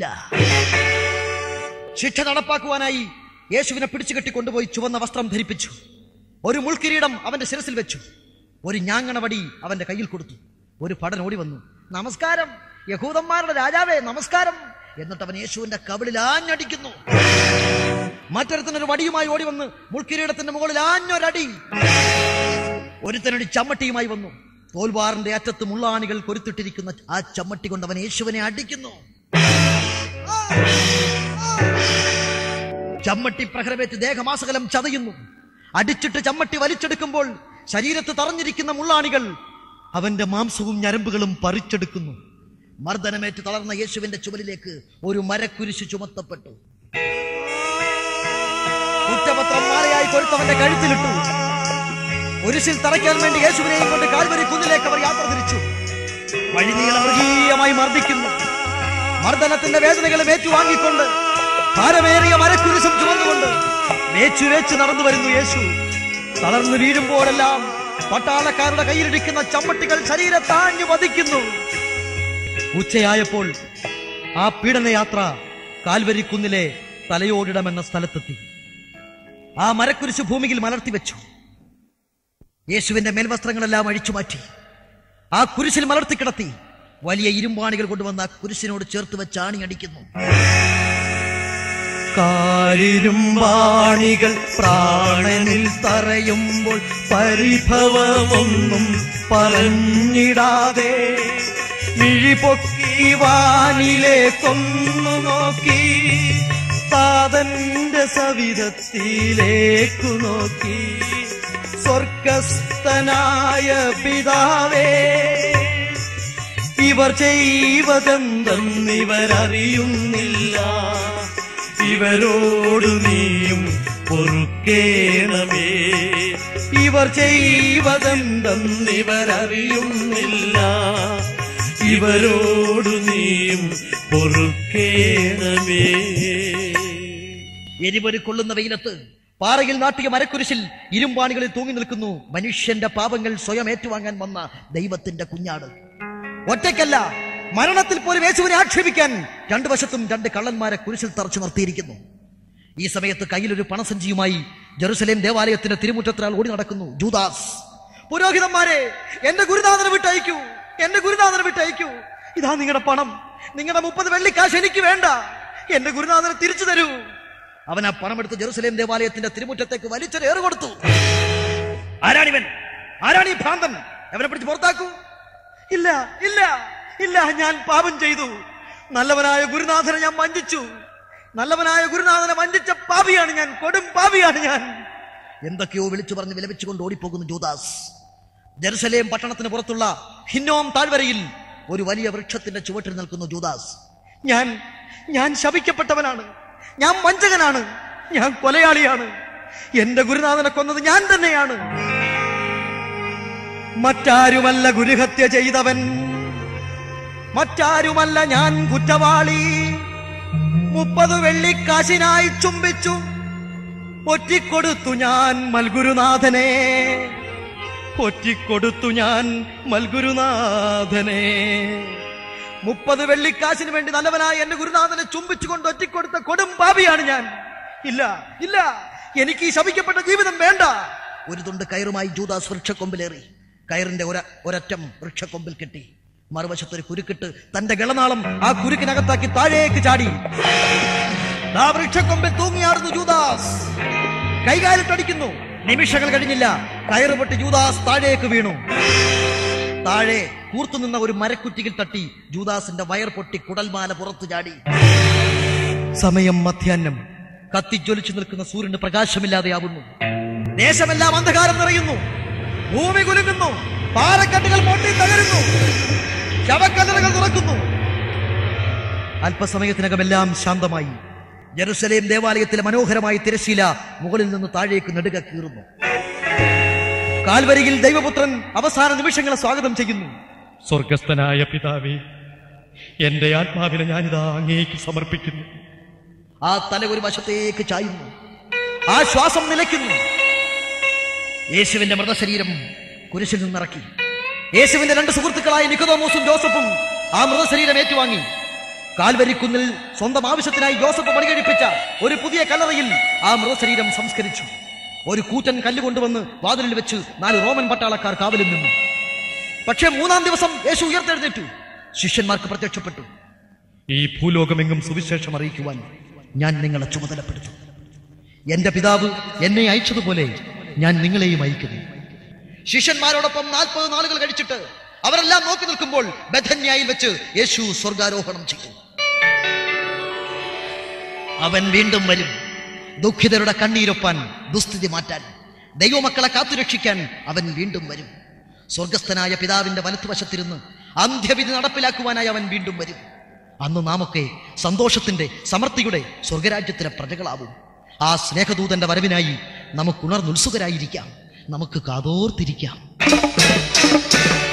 ശിക്ഷ നടപ്പാക്കുവാനായി യേശുവിനെ പിടിച്ചുകെട്ടി കൊണ്ടുപോയി ചുവന്ന വസ്ത്രം ധരിപ്പിച്ചു ഒരു മുൾക്കിരീടം അവന്റെ ശിരസിൽ വെച്ചു ഒരു ഞാങ്ങണ വടി അവന്റെ കയ്യിൽ കൊടുത്തു ഒരു പടൻ ഓടി വന്നു നമസ്കാരം യഹൂദന്മാരുടെ രാജാവേ നമസ്കാരം എന്നിട്ട് അവൻ യേശുവിന്റെ കവിളിൽ ആഞ്ഞടിക്കുന്നു മറ്റൊരുത്തനൊരു വടിയുമായി ഓടി വന്ന് മുൾക്കിരീടത്തിന്റെ മുകളിൽ ആഞ്ഞൊരടി ഒരുത്തനൊരു ചമ്മട്ടിയുമായി വന്നു തോൽവാറിന്റെ അറ്റത്ത് മുള്ളാണികൾ കൊരുത്തിട്ടിരിക്കുന്ന ആ ചമ്മട്ടി കൊണ്ട് അവൻ യേശുവിനെ അടിക്കുന്നു ചമ്മട്ടി പ്രഹരമേറ്റ് ദേഹമാസകലം ചതയുന്നു അടിച്ചിട്ട് ചമ്മട്ടി വലിച്ചെടുക്കുമ്പോൾ ശരീരത്ത് തറഞ്ഞിരിക്കുന്ന മുള്ളാണികൾ അവന്റെ മാംസവും ഞരമ്പുകളും പറിച്ചെടുക്കുന്നു മർദ്ദനമേറ്റ് തളർന്ന യേശുവിന്റെ ചുമലിലേക്ക് ഒരു മരക്കുരിശ് ചുമത്തപ്പെട്ടു കുറ്റപത്രം മാലയായി കൊരുത്തവന്റെ കഴുത്തിലിട്ടു കുരിശിൽ തറയ്ക്കാൻ വേണ്ടി യേശുവിനെയും കൊണ്ട് കാൽവരി കുന്നിലേക്ക് അവർ യാത്ര തിരിച്ചു വഴിനീളം മൃഗീയമായി മർദ്ദിക്കുന്നു മർദ്ദനത്തിന്റെ വേദനകളും ഏറ്റുവാങ്ങിക്കൊണ്ട് ഭാരമേറിയ മരക്കുരിശും ചുമന്നുകൊണ്ട് വേച്ചു വേച്ച് നടന്നു വരുന്നു യേശു തളർന്നു വീഴുമ്പോഴെല്ലാം പട്ടാളക്കാരുടെ കയ്യിലിരിക്കുന്ന ചമ്മട്ടികൾ ശരീരത്താഞ്ഞു വധിക്കുന്നു ഉച്ചയായപ്പോൾ ആ പീഡനയാത്ര കാൽവരിക്കുന്നിലെ തലയോടിടമെന്ന സ്ഥലത്തെത്തി ആ മരക്കുരിശ് ഭൂമിയിൽ മലർത്തി വെച്ചു യേശുവിന്റെ മേൽവസ്ത്രങ്ങളെല്ലാം അഴിച്ചു മാറ്റി ആ കുരിശിൽ മലർത്തി കിടത്തി വലിയ ഇരുമ്പാണികൾ കൊണ്ടുവന്ന് ആ കുരിശിനോട് ചേർത്ത് വെച്ച് ആണി അടിക്കുന്നു കാലിരുമ്പാണികൾ പ്രാണനിൽ തറയുമ്പോൾ പരിഭവമൊന്നും പറഞ്ഞിടാതെ മിഴിപൊക്കി വാനിലേക്കൊന്നു നോക്കി താതന്റെ സവിധത്തിലേക്കു നോക്കി സ്വർഗസ്ഥനായ പിതാവേ ഇവർ ചെയ്വതെന്തെന്നിവരറിയുന്നില്ല ഇവരോടു നീയും പൊറുക്കേണമേ ഇവർ ചെയ്വതെന്തെന്നിവരറിയുന്നില്ല ഇവരോടു നീയും പൊറുക്കേണമേ എരിവൊരു കൊള്ളുന്ന വെയിലത്ത് പാറയിൽ നാട്ടിയ മരക്കുരിശിൽ ഇരുമ്പാണികളിൽ തൂങ്ങി നിൽക്കുന്നു മനുഷ്യന്റെ പാപങ്ങൾ സ്വയം ഏറ്റുവാങ്ങാൻ വന്ന ദൈവത്തിന്റെ കുഞ്ഞാട് ഒറ്റയ്ക്കല്ല മരണത്തിൽ പോലും യേശുവിനെ ആക്ഷേപിക്കാൻ രണ്ടു വശത്തും രണ്ട് കള്ളന്മാരെ കുരിശിൽ തറച്ചു നിർത്തിയിരിക്കുന്നു ഈ സമയത്ത് കയ്യിലൊരു പണസഞ്ചിയുമായി ജെറുസലേം ദേവാലയത്തിന്റെ തിരുമുറ്റത്തിനാൾ ഓടി നടക്കുന്നു ജൂദാസ് പുരോഹിതന്മാരെ എന്റെ ഗുരുനാഥനെ വിട്ടയക്കൂ എന്റെ ഗുരുനാഥനെ വിട്ടയക്കൂ ഇതാ നിങ്ങളുടെ പണം നിങ്ങളുടെ മുപ്പത് വെള്ളിക്കാശ് എനിക്ക് വേണ്ട എന്റെ ഗുരുനാഥനെ തിരിച്ചു തരൂ അവൻ ആ പണമെടുത്ത് ജെറുസലേം ദേവാലയത്തിന്റെ തിരുമുറ്റത്തേക്ക് വലിച്ചൊരു ഏറ് കൊടുത്തു ആരാണിവൻ ആരാണ് ഈ ഭ്രാന്തൻ അവനെ പിടിച്ച് പുറത്താക്കൂ ഇല്ല ഇല്ല ഇല്ല ഞാൻ പാപം ചെയ്തു നല്ലവനായ ഗുരുനാഥനെ ഞാൻ വഞ്ചിച്ചു നല്ലവനായ ഗുരുനാഥനെ വഞ്ചിച്ച പാപിയാണ് ഞാൻ കൊടും പാപിയാണ് ഞാൻ എന്തൊക്കെയോ വിളിച്ചു പറഞ്ഞ് വിലപിച്ചുകൊണ്ട് ഓടിപ്പോകുന്നു ജൂദാസ് ജെറുസലേം പട്ടണത്തിന് പുറത്തുള്ള ഹിന്നോം താഴ്വരയിൽ ഒരു വലിയ വൃക്ഷത്തിന്റെ ചുവട്ടിൽ നിൽക്കുന്നു ജൂദാസ് ഞാൻ ഞാൻ ശപിക്കപ്പെട്ടവനാണ് ഞാൻ വഞ്ചകനാണ് ഞാൻ കൊലയാളിയാണ് എന്റെ ഗുരുനാഥനെ കൊന്നത് ഞാൻ തന്നെയാണ് മറ്റാരുമല്ല ഗുരുഹത്യ ചെയ്തവൻ മറ്റാരുമല്ല ഞാൻ കുറ്റവാളി മുപ്പത് വെള്ളിക്കാശിനായി ചുംബിച്ചു ഒറ്റിക്കൊടുത്തു ഞാൻ മൽഗുരുനാഥനെ ഒറ്റിക്കൊടുത്തു ഞാൻ മൽഗുരുനാഥനെ മുപ്പത് വെള്ളിക്കാശിന് വേണ്ടി നല്ലവനായ എന്റെ ഗുരുനാഥനെ ചുംബിച്ചുകൊണ്ട് ഒറ്റിക്കൊടുത്ത കൊടും പാപിയാണ് ഞാൻ ഇല്ല ഇല്ല എനിക്ക് ഈ ശപിക്കപ്പെട്ട ജീവിതം വേണ്ട ഒരു തുണ്ട് കയറുമായി ജൂദാസ് വൃക്ഷക്കൊമ്പിലേറി കയറിന്റെ ഒര ഒരറ്റം വൃക്ഷക്കൊമ്പിൽ കെട്ടി മറുവശത്തൊരു കുരുക്കിട്ട് തന്റെ ഗളനാളം ആ കുരുക്കിനകത്താക്കി താഴേക്ക് ചാടി ആ വൃക്ഷക്കൊമ്പിൽ തൂങ്ങിയാടുന്നു ജൂദാസ് കൈകാലിട്ടടിക്കുന്നു നിമിഷങ്ങൾ കഴിഞ്ഞില്ല കയറ് പൊട്ടി ജൂദാസ് താഴേക്ക് വീണു താഴെ കൂർത്തുനിന്ന ഒരു മരക്കുറ്റിയിൽ തട്ടി ജൂദാസിന്റെ വയർ പൊട്ടി കുടൽമാല പുറത്തു ചാടി സമയം മധ്യാഹ്നം കത്തിജ്വലിച്ചു നിൽക്കുന്ന സൂര്യന് പ്രകാശമില്ലാതെയാവുന്നു ദേശമെല്ലാം അന്ധകാരം നിറയുന്നു ഭൂമി കുലുങ്ങുന്നു പാറക്കെട്ടുകൾ പൊട്ടി തകരുന്നു ശവക്കല്ലറകൾ തുറക്കുന്നു അല്പസമയത്തിനകമെല്ലാം ശാന്തമായി ജെറുസലേം ദേവാലയത്തിലെ മനോഹരമായ തിരശീല മുകളിൽ നിന്ന് താഴേക്ക് നെടുക കീറുന്നു കാൽവരിയിൽ ദൈവപുത്രൻ അവസാന നിമിഷങ്ങളെ സ്വാഗതം ചെയ്യുന്നു സ്വർഗസ്ഥനായ പിതാവേ എന്റെ ആത്മാവിനെ ഞാനിതാ അങ്ങേക്ക് സമർപ്പിക്കുന്നു ആ തല ഒരു വശത്തേക്ക് ചായുന്നു ആ ശ്വാസം നിലയ്ക്കുന്നു യേശുവിന്റെ മൃതശരീരം കുരിശിൽ നിന്നിറക്കി യേശുവിന്റെ രണ്ട് സുഹൃത്തുക്കളായ നിക്കതോമോസും ജോസഫും ആ മൃതശരീരം ഏറ്റുവാങ്ങി കാൽവരിക്കുന്നിൽ സ്വന്തം ആവശ്യത്തിനായി ജോസഫ് പണികഴിപ്പിച്ച ഒരു പുതിയ കല്ലറയിൽ ആ മൃതശരീരം സംസ്കരിച്ചു ഒരു കൂറ്റൻ കല്ല് കൊണ്ടുവന്ന് വാതിലിൽ വെച്ച് നാല് റോമൻ പട്ടാളക്കാർ കാവലിൽ നിന്നു പക്ഷേ മൂന്നാം ദിവസം യേശു ഉയർത്തെഴുന്നേറ്റു ശിഷ്യന്മാർക്ക് പ്രത്യക്ഷപ്പെട്ടു ഈ ഭൂലോകമെങ്ങും സുവിശേഷം അറിയിക്കുവാൻ ഞാൻ നിങ്ങളെ ചുമതലപ്പെടുത്തും എന്റെ പിതാവ് എന്നെ അയച്ചതുപോലെ ഞാൻ നിങ്ങളെയും അയക്കുന്നു ശിഷ്യന്മാരോടൊപ്പം നാൽപ്പത് നാളുകൾ കഴിച്ചിട്ട് അവരെല്ലാം നോക്കി നിൽക്കുമ്പോൾ ബഥന്യായിൽ വെച്ച് യേശു സ്വർഗാരോഹണം ചെയ്തു അവൻ വീണ്ടും വരും ദുഃഖിതരുടെ കണ്ണീരൊപ്പാൻ ദുസ്ഥിതി മാറ്റാൻ ദൈവമക്കളെ കാത്തുരക്ഷിക്കാൻ അവൻ വീണ്ടും വരും സ്വർഗസ്ഥനായ പിതാവിന്റെ വലത്തുവശത്തിരുന്ന് അന്ത്യവിധി നടപ്പിലാക്കുവാനായി അവൻ വീണ്ടും വരും അന്ന് നാമൊക്കെ സന്തോഷത്തിന്റെ സമൃദ്ധിയുടെ സ്വർഗരാജ്യത്തിലെ പ്രജകളാവും ആ സ്നേഹദൂതന്റെ വരവിനായി നമുക്ക് ഉണർന്നുത്സുകരായിരിക്കാം നമുക്ക് കാതോർത്തിരിക്കാം